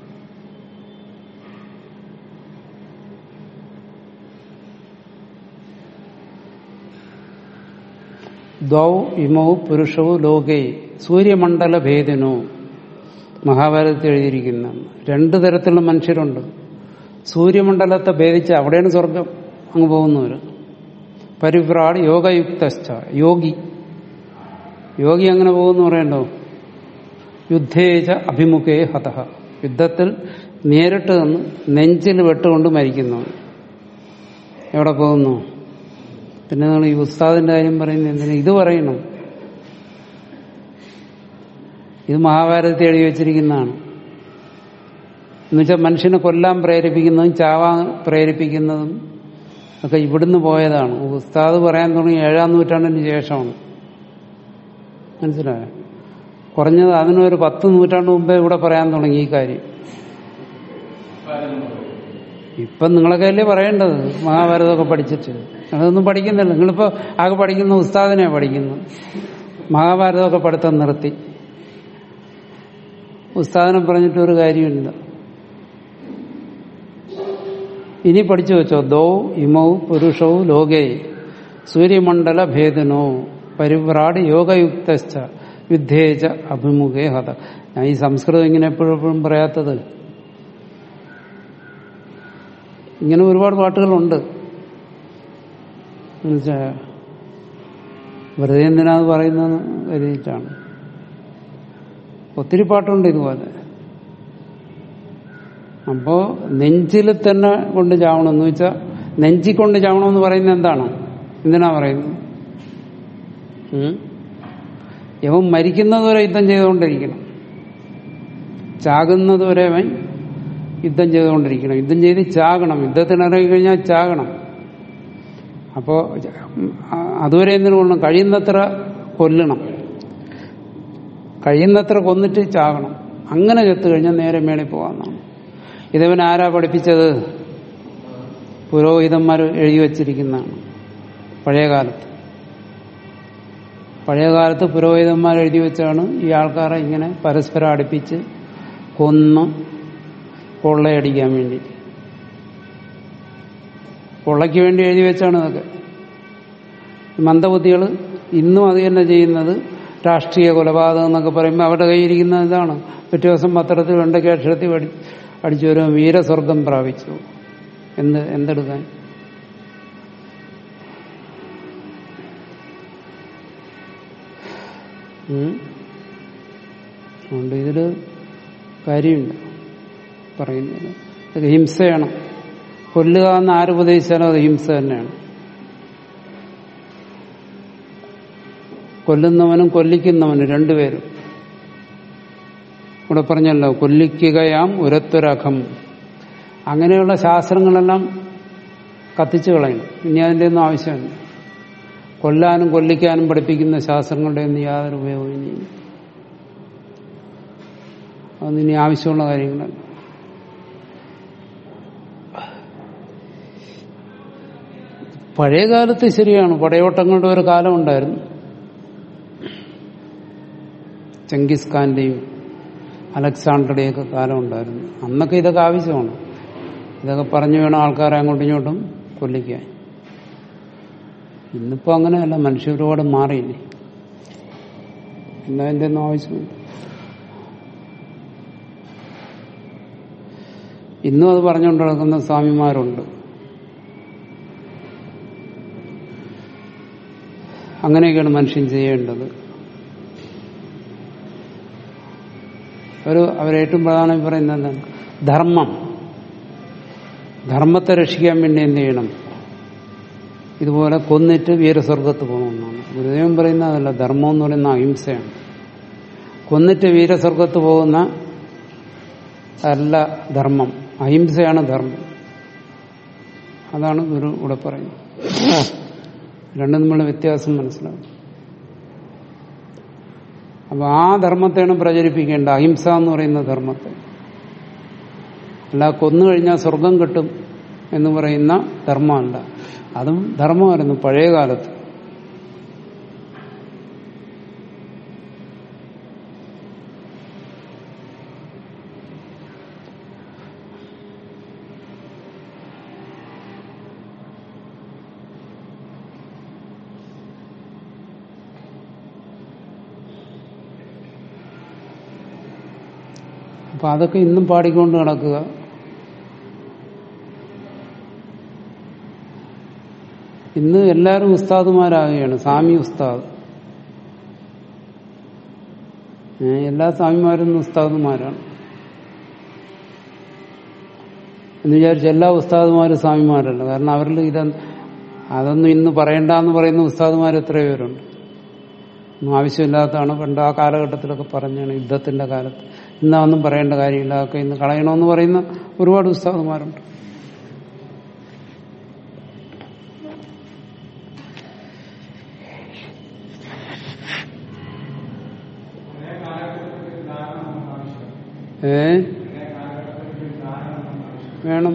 Speaker 1: ദ്വൗ ഇമൗ പുരുഷവും ലോകേ സൂര്യമണ്ഡല ഭേദിനോ മഹാഭാരതത്തിൽ എഴുതിയിരിക്കുന്ന രണ്ടു തരത്തിലുള്ള മനുഷ്യരുണ്ട് സൂര്യമണ്ഡലത്തെ ഭേദിച്ച് അവിടെയാണ് സ്വർഗം അങ്ങ് പോകുന്നവര് പരിഭ്രാട് യോഗയുക്ത യോഗി യോഗി അങ്ങനെ പോകുന്നു പറയണ്ടോ യുദ്ധേജ അഭിമുഖേ ഹതഹ യുദ്ധത്തിൽ നേരിട്ട് നിന്ന് നെഞ്ചിൽ വെട്ടുകൊണ്ട് മരിക്കുന്നു എവിടെ പോകുന്നു പിന്നെ നിങ്ങൾ ഈ ഉസ്താദിന്റെ കാര്യം പറയുന്നത് എന്തിനാ ഇത് പറയണം ഇത് മഹാഭാരതത്തിൽ എഴുതി വെച്ചിരിക്കുന്നതാണ് എന്നുവെച്ചാൽ മനുഷ്യനെ കൊല്ലാൻ പ്രേരിപ്പിക്കുന്നതും ചാവാൻ പ്രേരിപ്പിക്കുന്നതും ഒക്കെ ഇവിടുന്ന് പോയതാണ് ഉസ്താദ് പറയാൻ തുടങ്ങി ഏഴാം നൂറ്റാണ്ടിന് ശേഷമാണ് മനസ്സിലായോ കുറഞ്ഞത് അതിനൊരു പത്ത് നൂറ്റാണ്ട് മുമ്പേ ഇവിടെ പറയാൻ തുടങ്ങി ഈ കാര്യം ഇപ്പം നിങ്ങളൊക്കെ അല്ലേ പറയേണ്ടത് മഹാഭാരതമൊക്കെ പഠിച്ചിട്ട് അതൊന്നും പഠിക്കുന്നില്ല നിങ്ങളിപ്പോ ആകെ പഠിക്കുന്ന ഉസ്താദിനെ പഠിക്കുന്നു മഹാഭാരതമൊക്കെ പഠിത്തം നിർത്തി ഉസ്താദിനെ പറഞ്ഞിട്ട് ഒരു കാര്യമില്ല ഇനി പഠിച്ചു വെച്ചോ ദോ ഇമൗ പുരുഷവും ലോകേ സൂര്യമണ്ഡല ഭേദനോ പരിവ്രാട് യോഗയുക്ത യുദ്ധേജ അഭിമുഖേ ഹത ഞാൻ ഈ സംസ്കൃതം ഇങ്ങനെ എപ്പോഴും പറയാത്തത് ഇങ്ങനെ ഒരുപാട് പാട്ടുകളുണ്ട് എന്നുവെച്ചാ വെറുതെ എന്തിനാത് പറയുന്നത് കരുതിയിട്ടാണ് ഒത്തിരി പാട്ടുണ്ട് ഇതുപോലെ അപ്പോ നെഞ്ചിൽ തന്നെ കൊണ്ട് ചാവണം എന്ന് വെച്ചാൽ നെഞ്ചി കൊണ്ട് ചാവണമെന്ന് പറയുന്നത് എന്താണ് എന്തിനാ പറയുന്നത് ഉം? യവൻ മരിക്കുന്നതുവരെ യുദ്ധം ചെയ്തുകൊണ്ടിരിക്കണം ചാകുന്നതുവരെ അവൻ യുദ്ധം ചെയ്തുകൊണ്ടിരിക്കണം യുദ്ധം ചെയ്ത് ചാകണം യുദ്ധത്തിന് ഇറങ്ങി കഴിഞ്ഞാൽ ചാകണം അപ്പോ അതുവരെ എന്തിനു കൊള്ളണം കഴിയുന്നത്ര കൊല്ലണം കഴിയുന്നത്ര കൊന്നിട്ട് ചാകണം അങ്ങനെ ചെത്തു കഴിഞ്ഞാൽ നേരെ മേളിൽ പോകാമെന്നാണ് ഇതവൻ ആരാ പഠിപ്പിച്ചത് പുരോഹിതന്മാർ എഴുതി വച്ചിരിക്കുന്നതാണ് പഴയ കാലത്ത് പഴയ കാലത്ത് പുരോഹിതന്മാർ എഴുതി വെച്ചാണ് ഈ ആൾക്കാരെ ഇങ്ങനെ പരസ്പരം അടുപ്പിച്ച് കൊന്ന് കൊള്ളയടിക്കാൻ വേണ്ടി കൊള്ളയ്ക്ക് വേണ്ടി എഴുതി വെച്ചാണ് ഇതൊക്കെ മന്ദബുദ്ധികൾ ഇന്നും അത് തന്നെ ചെയ്യുന്നത് രാഷ്ട്രീയ കൊലപാതകം എന്നൊക്കെ പറയുമ്പോൾ അവരുടെ കയ്യിരിക്കുന്ന ഇതാണ് പിറ്റേ ദിവസം പത്രത്തിൽ വെണ്ടയ്ക്ക് അക്ഷരത്തിൽ അടി അടിച്ചു വരും വീരസ്വർഗം പ്രാപിച്ചു എന്ത് എന്തെടുക്കാൻ ഉം. അതുകൊണ്ട് ഇതില് കാര്യമില്ല പറയുന്നതിന് ഇത് ഹിംസയാണ് കൊല്ലുക എന്ന് ആര് ഉപദേശിച്ചാലും അത് ഹിംസ തന്നെയാണ് കൊല്ലുന്നവനും കൊല്ലിക്കുന്നവനും രണ്ടുപേരും ഇവിടെ പറഞ്ഞല്ലോ കൊല്ലിക്കുകയാം ഉരത്തൊരഖം അങ്ങനെയുള്ള ശാസ്ത്രങ്ങളെല്ലാം കത്തിച്ചു കളയണം ഇനി അതിൻ്റെ ഒന്നും ആവശ്യമില്ല കൊല്ലാനും കൊല്ലിക്കാനും പഠിപ്പിക്കുന്ന ശാസ്ത്രങ്ങളുടെ ഒന്നും യാതൊരു ഉപയോഗവും ഇനിയില്ല അതൊന്നും ഇനി ആവശ്യമുള്ള കാര്യങ്ങളല്ല പഴയ കാലത്ത് ശരിയാണ് പടയോട്ടങ്ങളുടെ ഒരു കാലം ഉണ്ടായിരുന്നു ചെങ്കിസ് ഖാന്റെയും അലക്സാണ്ടറുടെയും ഒക്കെ കാലം ഉണ്ടായിരുന്നു അന്നൊക്കെ ഇതൊക്കെ ആവശ്യമാണ് ഇതൊക്കെ പറഞ്ഞു വേണം ആൾക്കാരെ അങ്ങോട്ടും ഇങ്ങോട്ടും കൊല്ലിക്കാൻ ഇന്നിപ്പോ അങ്ങനെയല്ല മനുഷ്യർ ഒരുപാട് മാറിയില്ലേ ഇന്ന് അതിന്റെ ഒന്നും ആവശ്യമില്ല ഇന്നും അത് പറഞ്ഞുകൊണ്ട് നടക്കുന്ന സ്വാമിമാരുണ്ട് അങ്ങനെയൊക്കെയാണ് മനുഷ്യൻ ചെയ്യേണ്ടത് ഒരു അവരേറ്റവും പ്രധാനമായി പറയുന്നത് എന്താണ് ധർമ്മം ധർമ്മത്തെ രക്ഷിക്കാൻ വേണ്ടി എന്ത് ചെയ്യണം ഇതുപോലെ കൊന്നിട്ട് വീരസ്വർഗത്ത് പോകണമെന്നാണ് ഗുരുദേവൻ പറയുന്ന അതല്ല ധർമ്മം എന്ന് പറയുന്ന അഹിംസയാണ് കൊന്നിട്ട് വീരസ്വർഗത്ത് പോകുന്ന അല്ല ധർമ്മം അഹിംസയാണ് ധർമ്മം അതാണ് ഗുരു ഇവിടെ പറയുന്നത് രണ്ടും തമ്മിലുള്ള വ്യത്യാസം മനസ്സിലാവും അപ്പൊ ആ ധർമ്മത്തെയാണ് പ്രചരിപ്പിക്കേണ്ട അഹിംസ എന്ന് പറയുന്ന ധർമ്മത്തെ അല്ല കൊന്നു കഴിഞ്ഞാൽ സ്വർഗം കിട്ടും എന്ന് പറയുന്ന ധർമ്മമല്ല അതും ധർമ്മമായിരുന്നു പഴയ കാലത്ത് അപ്പൊ അതൊക്കെ ഇന്നും പാടിക്കൊണ്ട് നടക്കുക ഇന്ന് എല്ലാവരും ഉസ്താദുമാരാകുകയാണ് സ്വാമി ഉസ്താദ് ഏ, എല്ലാ സ്വാമിമാരും ഇന്ന് ഉസ്താദുമാരാണ് എന്ന് വിചാരിച്ച് എല്ലാ ഉസ്താദുമാരും സ്വാമിമാരല്ല കാരണം അവരിൽ ഇത് അതൊന്നും ഇന്ന് പറയണ്ടെന്ന് പറയുന്ന ഉസ്താദുമാർ എത്രയോ പേരുണ്ട് ഒന്നും ആവശ്യമില്ലാത്തതാണ് പണ്ട് ആ കാലഘട്ടത്തിലൊക്കെ പറഞ്ഞാണ് യുദ്ധത്തിന്റെ കാലത്ത് ഇന്ന് അതൊന്നും പറയേണ്ട കാര്യമില്ല അതൊക്കെ ഇന്ന് കളയണമെന്ന് പറയുന്ന ഒരുപാട് ഉസ്താദുമാരുണ്ട് ഏ വേണം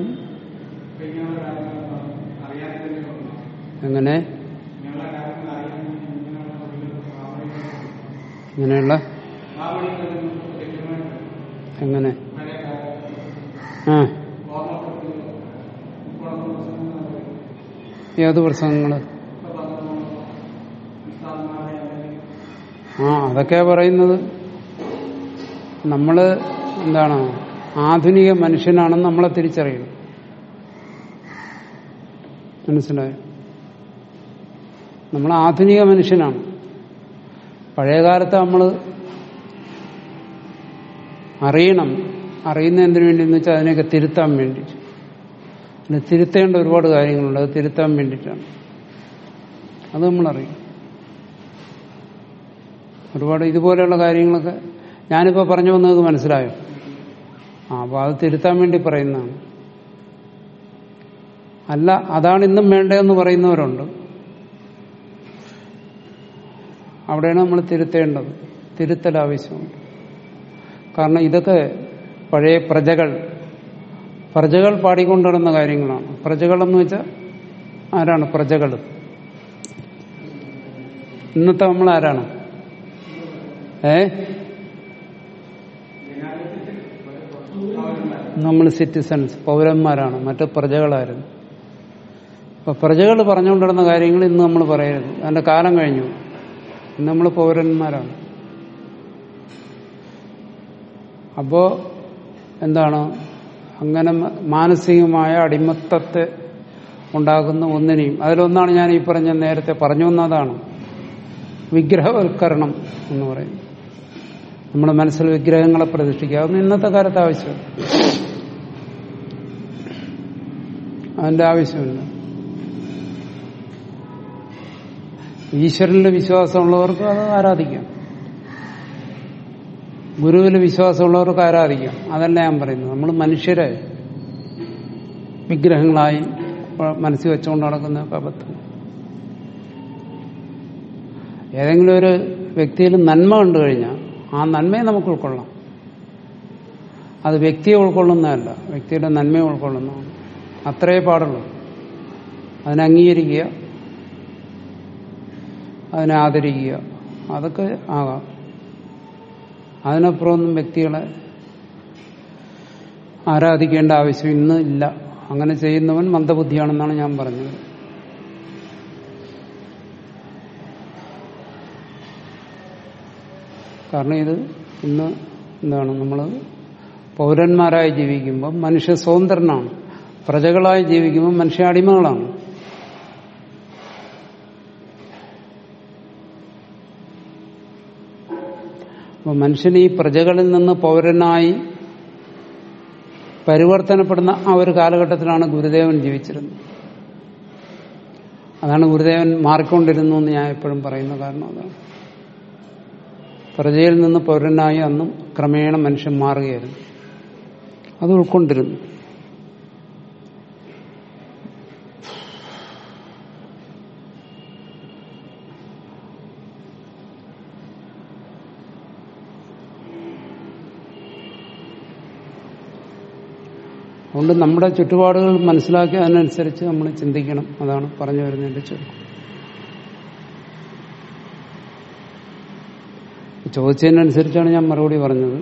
Speaker 1: എങ്ങനെ ഇങ്ങനെയുള്ള എങ്ങനെ ആ ഏത് പ്രസംഗങ്ങള് ആ അതൊക്കെയാ പറയുന്നത് നമ്മള് എന്താണ് ആധുനിക മനുഷ്യനാണെന്ന് നമ്മളെ തിരിച്ചറിയണം മനസ്സിലായോ നമ്മൾ ആധുനിക മനുഷ്യനാണ് പഴയകാലത്ത് നമ്മൾ അറിയണം അറിയുന്ന എന്തിനു വേണ്ടി എന്ന് വെച്ചാൽ അതിനെയൊക്കെ തിരുത്താൻ വേണ്ടി പിന്നെ തിരുത്തേണ്ട ഒരുപാട് കാര്യങ്ങളുണ്ട് അത് തിരുത്താൻ വേണ്ടിയിട്ടാണ് അത് നമ്മളറിയും ഒരുപാട് ഇതുപോലെയുള്ള കാര്യങ്ങളൊക്കെ ഞാനിപ്പോൾ പറഞ്ഞു വന്നത് മനസ്സിലായോ ആ അപ്പോൾ അത് തിരുത്താൻ വേണ്ടി പറയുന്നതാണ് അല്ല അതാണ് ഇന്നും വേണ്ടതെന്ന് പറയുന്നവരുണ്ട് അവിടെയാണ് നമ്മൾ തിരുത്തേണ്ടത് തിരുത്തൽ ആവശ്യമുണ്ട് കാരണം ഇതൊക്കെ പഴയ പ്രജകൾ പ്രജകൾ പാടിക്കൊണ്ടിരുന്ന കാര്യങ്ങളാണ് പ്രജകളെന്ന് വെച്ചാൽ ആരാണ് പ്രജകൾ ഇന്നത്തെ നമ്മൾ ആരാണ് ഏ നമ്മൾ സിറ്റിസൺസ് പൗരന്മാരാണ് മറ്റു പ്രജകളായിരുന്നു അപ്പൊ പ്രജകൾ പറഞ്ഞുകൊണ്ടിരുന്ന കാര്യങ്ങൾ ഇന്ന് നമ്മൾ പറയരുത് അതിന്റെ കാലം കഴിഞ്ഞു ഇന്ന് നമ്മൾ പൗരന്മാരാണ് അപ്പോ എന്താണ് അങ്ങനെ മാനസികമായ അടിമത്തത്തെ ഉണ്ടാകുന്ന ഒന്നിനെയും അതിലൊന്നാണ് ഞാൻ ഈ പറഞ്ഞ നേരത്തെ പറഞ്ഞു വന്നതാണ് വിഗ്രഹവൽക്കരണം എന്ന് പറയുന്നത് നമ്മുടെ മനസ്സിൽ വിഗ്രഹങ്ങളെ പ്രതിഷ്ഠിക്കുക അതൊന്നും ഇന്നത്തെ കാലത്ത് ആവശ്യമില്ല അതിന്റെ ആവശ്യമില്ല ഈശ്വരനിൽ വിശ്വാസമുള്ളവർക്ക് അത് ആരാധിക്കാം ഗുരുവിൽ വിശ്വാസമുള്ളവർക്ക് ആരാധിക്കാം അതല്ല ഞാൻ പറയുന്നത് നമ്മൾ മനുഷ്യരെ വിഗ്രഹങ്ങളായി മനസ്സിൽ വെച്ചുകൊണ്ട് നടക്കുന്ന അബദ്ധം ഏതെങ്കിലും ഒരു വ്യക്തിയിൽ നന്മ കണ്ടു കഴിഞ്ഞാൽ ആ നന്മയെ നമുക്ക് ഉൾക്കൊള്ളാം അത് വ്യക്തിയെ ഉൾക്കൊള്ളുന്നതല്ല വ്യക്തിയുടെ നന്മയെ ഉൾക്കൊള്ളുന്നതാണ് അത്രയേ പാടുള്ളൂ അതിനെ അംഗീകരിക്കുക അതിനെ ആദരിക്കുക അതൊക്കെ ആകാം അതിനപ്പുറമൊന്നും വ്യക്തികളെ ആരാധിക്കേണ്ട ആവശ്യം ഇന്ന് ഇല്ല അങ്ങനെ ചെയ്യുന്നവൻ മന്ദബുദ്ധിയാണെന്നാണ് ഞാൻ പറഞ്ഞത് കാരണം ഇത് ഇന്ന് എന്താണ് നമ്മൾ പൗരന്മാരായി ജീവിക്കുമ്പോൾ മനുഷ്യ സ്വതന്ത്രനാണ് പ്രജകളായി ജീവിക്കുമ്പോൾ മനുഷ്യ അടിമകളാണ് അപ്പൊ മനുഷ്യൻ ഈ പ്രജകളിൽ നിന്ന് പൗരനായി പരിവർത്തനപ്പെടുന്ന ആ ഒരു കാലഘട്ടത്തിലാണ് ഗുരുദേവൻ ജീവിച്ചിരുന്നത് അതാണ് ഗുരുദേവൻ മാറിക്കൊണ്ടിരുന്നു എന്ന് ഞാൻ എപ്പോഴും പറയുന്ന കാരണം അതാണ് പ്രജയിൽ നിന്ന് പൗരനായി അന്നും ക്രമേണ മനുഷ്യൻ മാറുകയായിരുന്നു അത് ഉൾക്കൊണ്ടിരുന്നു അതുകൊണ്ട് നമ്മുടെ ചുറ്റുപാടുകൾ മനസ്സിലാക്കി അതിനനുസരിച്ച് നമ്മൾ ചിന്തിക്കണം അതാണ് പറഞ്ഞു വരുന്നതിന്റെ ചുരുക്കം ചോദിച്ചതിനനുസരിച്ചാണ് ഞാൻ മറുപടി പറഞ്ഞത്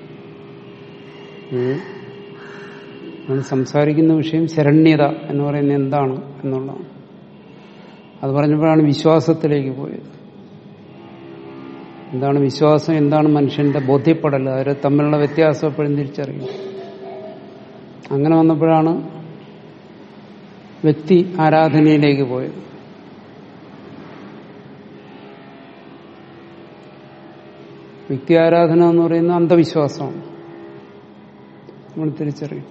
Speaker 1: ഉം. നമ്മൾ സംസാരിക്കുന്ന വിഷയം ശരണ്യത എന്ന് പറയുന്നത് എന്താണ് എന്നുള്ളതാണ് അത് പറഞ്ഞപ്പോഴാണ് വിശ്വാസത്തിലേക്ക് പോയത് എന്താണ് വിശ്വാസം എന്താണ് മനുഷ്യന്റെ ബോധ്യപ്പെടൽ അവർ തമ്മിലുള്ള വ്യത്യാസം എപ്പോഴും തിരിച്ചറിയും അങ്ങനെ വന്നപ്പോഴാണ് വ്യക്തി ആരാധനയിലേക്ക് പോയത് വ്യക്തി ആരാധന എന്ന് പറയുന്ന അന്ധവിശ്വാസമാണ് നമ്മൾ തിരിച്ചറിയും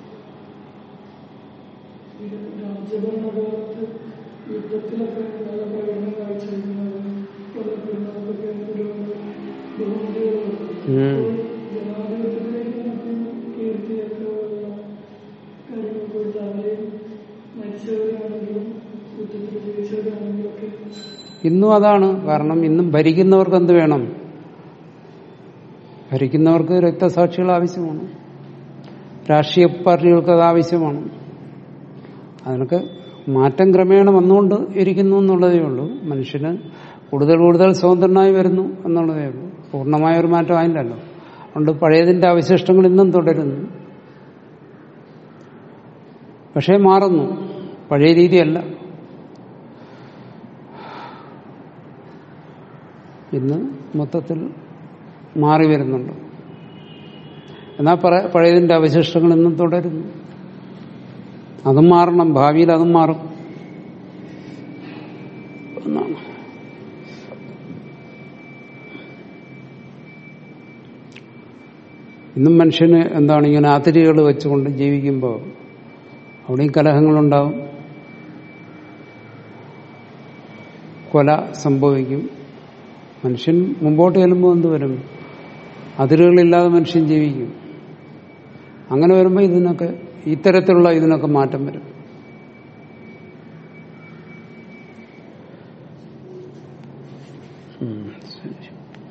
Speaker 3: രാജ്യഭരണകാലത്ത് യുദ്ധത്തിലൊക്കെ നല്ല പ്രകടനം കാഴ്ചവെക്കുന്നവർ കൊല്ലപ്പെടുന്നവർക്കൊക്കെ ഒരുപാട് ബഹുമതികളുണ്ട്
Speaker 1: ഉം.
Speaker 3: ജനാധിപത്യത്തിലേക്ക് നടക്കുന്ന കീർത്തിയൊക്കെ ഉള്ള കാര്യങ്ങൾ കൊടുത്ത് അവരെയും മരിച്ചവരാണെങ്കിലും യുദ്ധത്തിൽ ജയിച്ചവരാണെങ്കിലും ഒക്കെ
Speaker 1: ഇന്നും അതാണ് കാരണം ഇന്നും ഭരിക്കുന്നവർക്ക് എന്ത് വേണം ഭരിക്കുന്നവർക്ക് രക്തസാക്ഷികൾ ആവശ്യമാണ് രാഷ്ട്രീയ പാർട്ടികൾക്ക് അത് ആവശ്യമാണ് അതിനൊക്കെ മാറ്റം ക്രമേണ വന്നുകൊണ്ട് ഇരിക്കുന്നു എന്നുള്ളതേ ഉള്ളൂ മനുഷ്യന് കൂടുതൽ കൂടുതൽ സ്വതന്ത്രനായി വരുന്നു എന്നുള്ളതേ ഉള്ളൂ പൂർണ്ണമായ ഒരു മാറ്റം ആയില്ലല്ലോ അതുകൊണ്ട് പഴയതിന്റെ അവശിഷ്ടങ്ങൾ ഇന്നും തുടരുന്നു പക്ഷേ മാറുന്നു പഴയ രീതിയല്ല ഇന്ന് മൊത്തത്തിൽ മാറി വരുന്നുണ്ട് എന്നാൽ പറ- പഴയതിന്റെ അവശിഷ്ടങ്ങൾ ഇന്നും തുടരുന്നു അതും മാറണം ഭാവിയിൽ അതും മാറും എന്നാണ് ഇന്നും മനുഷ്യന് എന്താണ് ഇങ്ങനെ അതിരുകൾ വെച്ചുകൊണ്ട് ജീവിക്കുമ്പോൾ അവിടെയും കലഹങ്ങളുണ്ടാവും കൊല സംഭവിക്കും മനുഷ്യൻ മുമ്പോട്ട് ചെല്ലുമ്പോൾ എന്ത് വരും അതിരുകളില്ലാതെ മനുഷ്യൻ ജീവിക്കും അങ്ങനെ വരുമ്പോൾ ഇതിനൊക്കെ ഇത്തരത്തിലുള്ള ഇതിനൊക്കെ മാറ്റം വരും ഉം, ശരി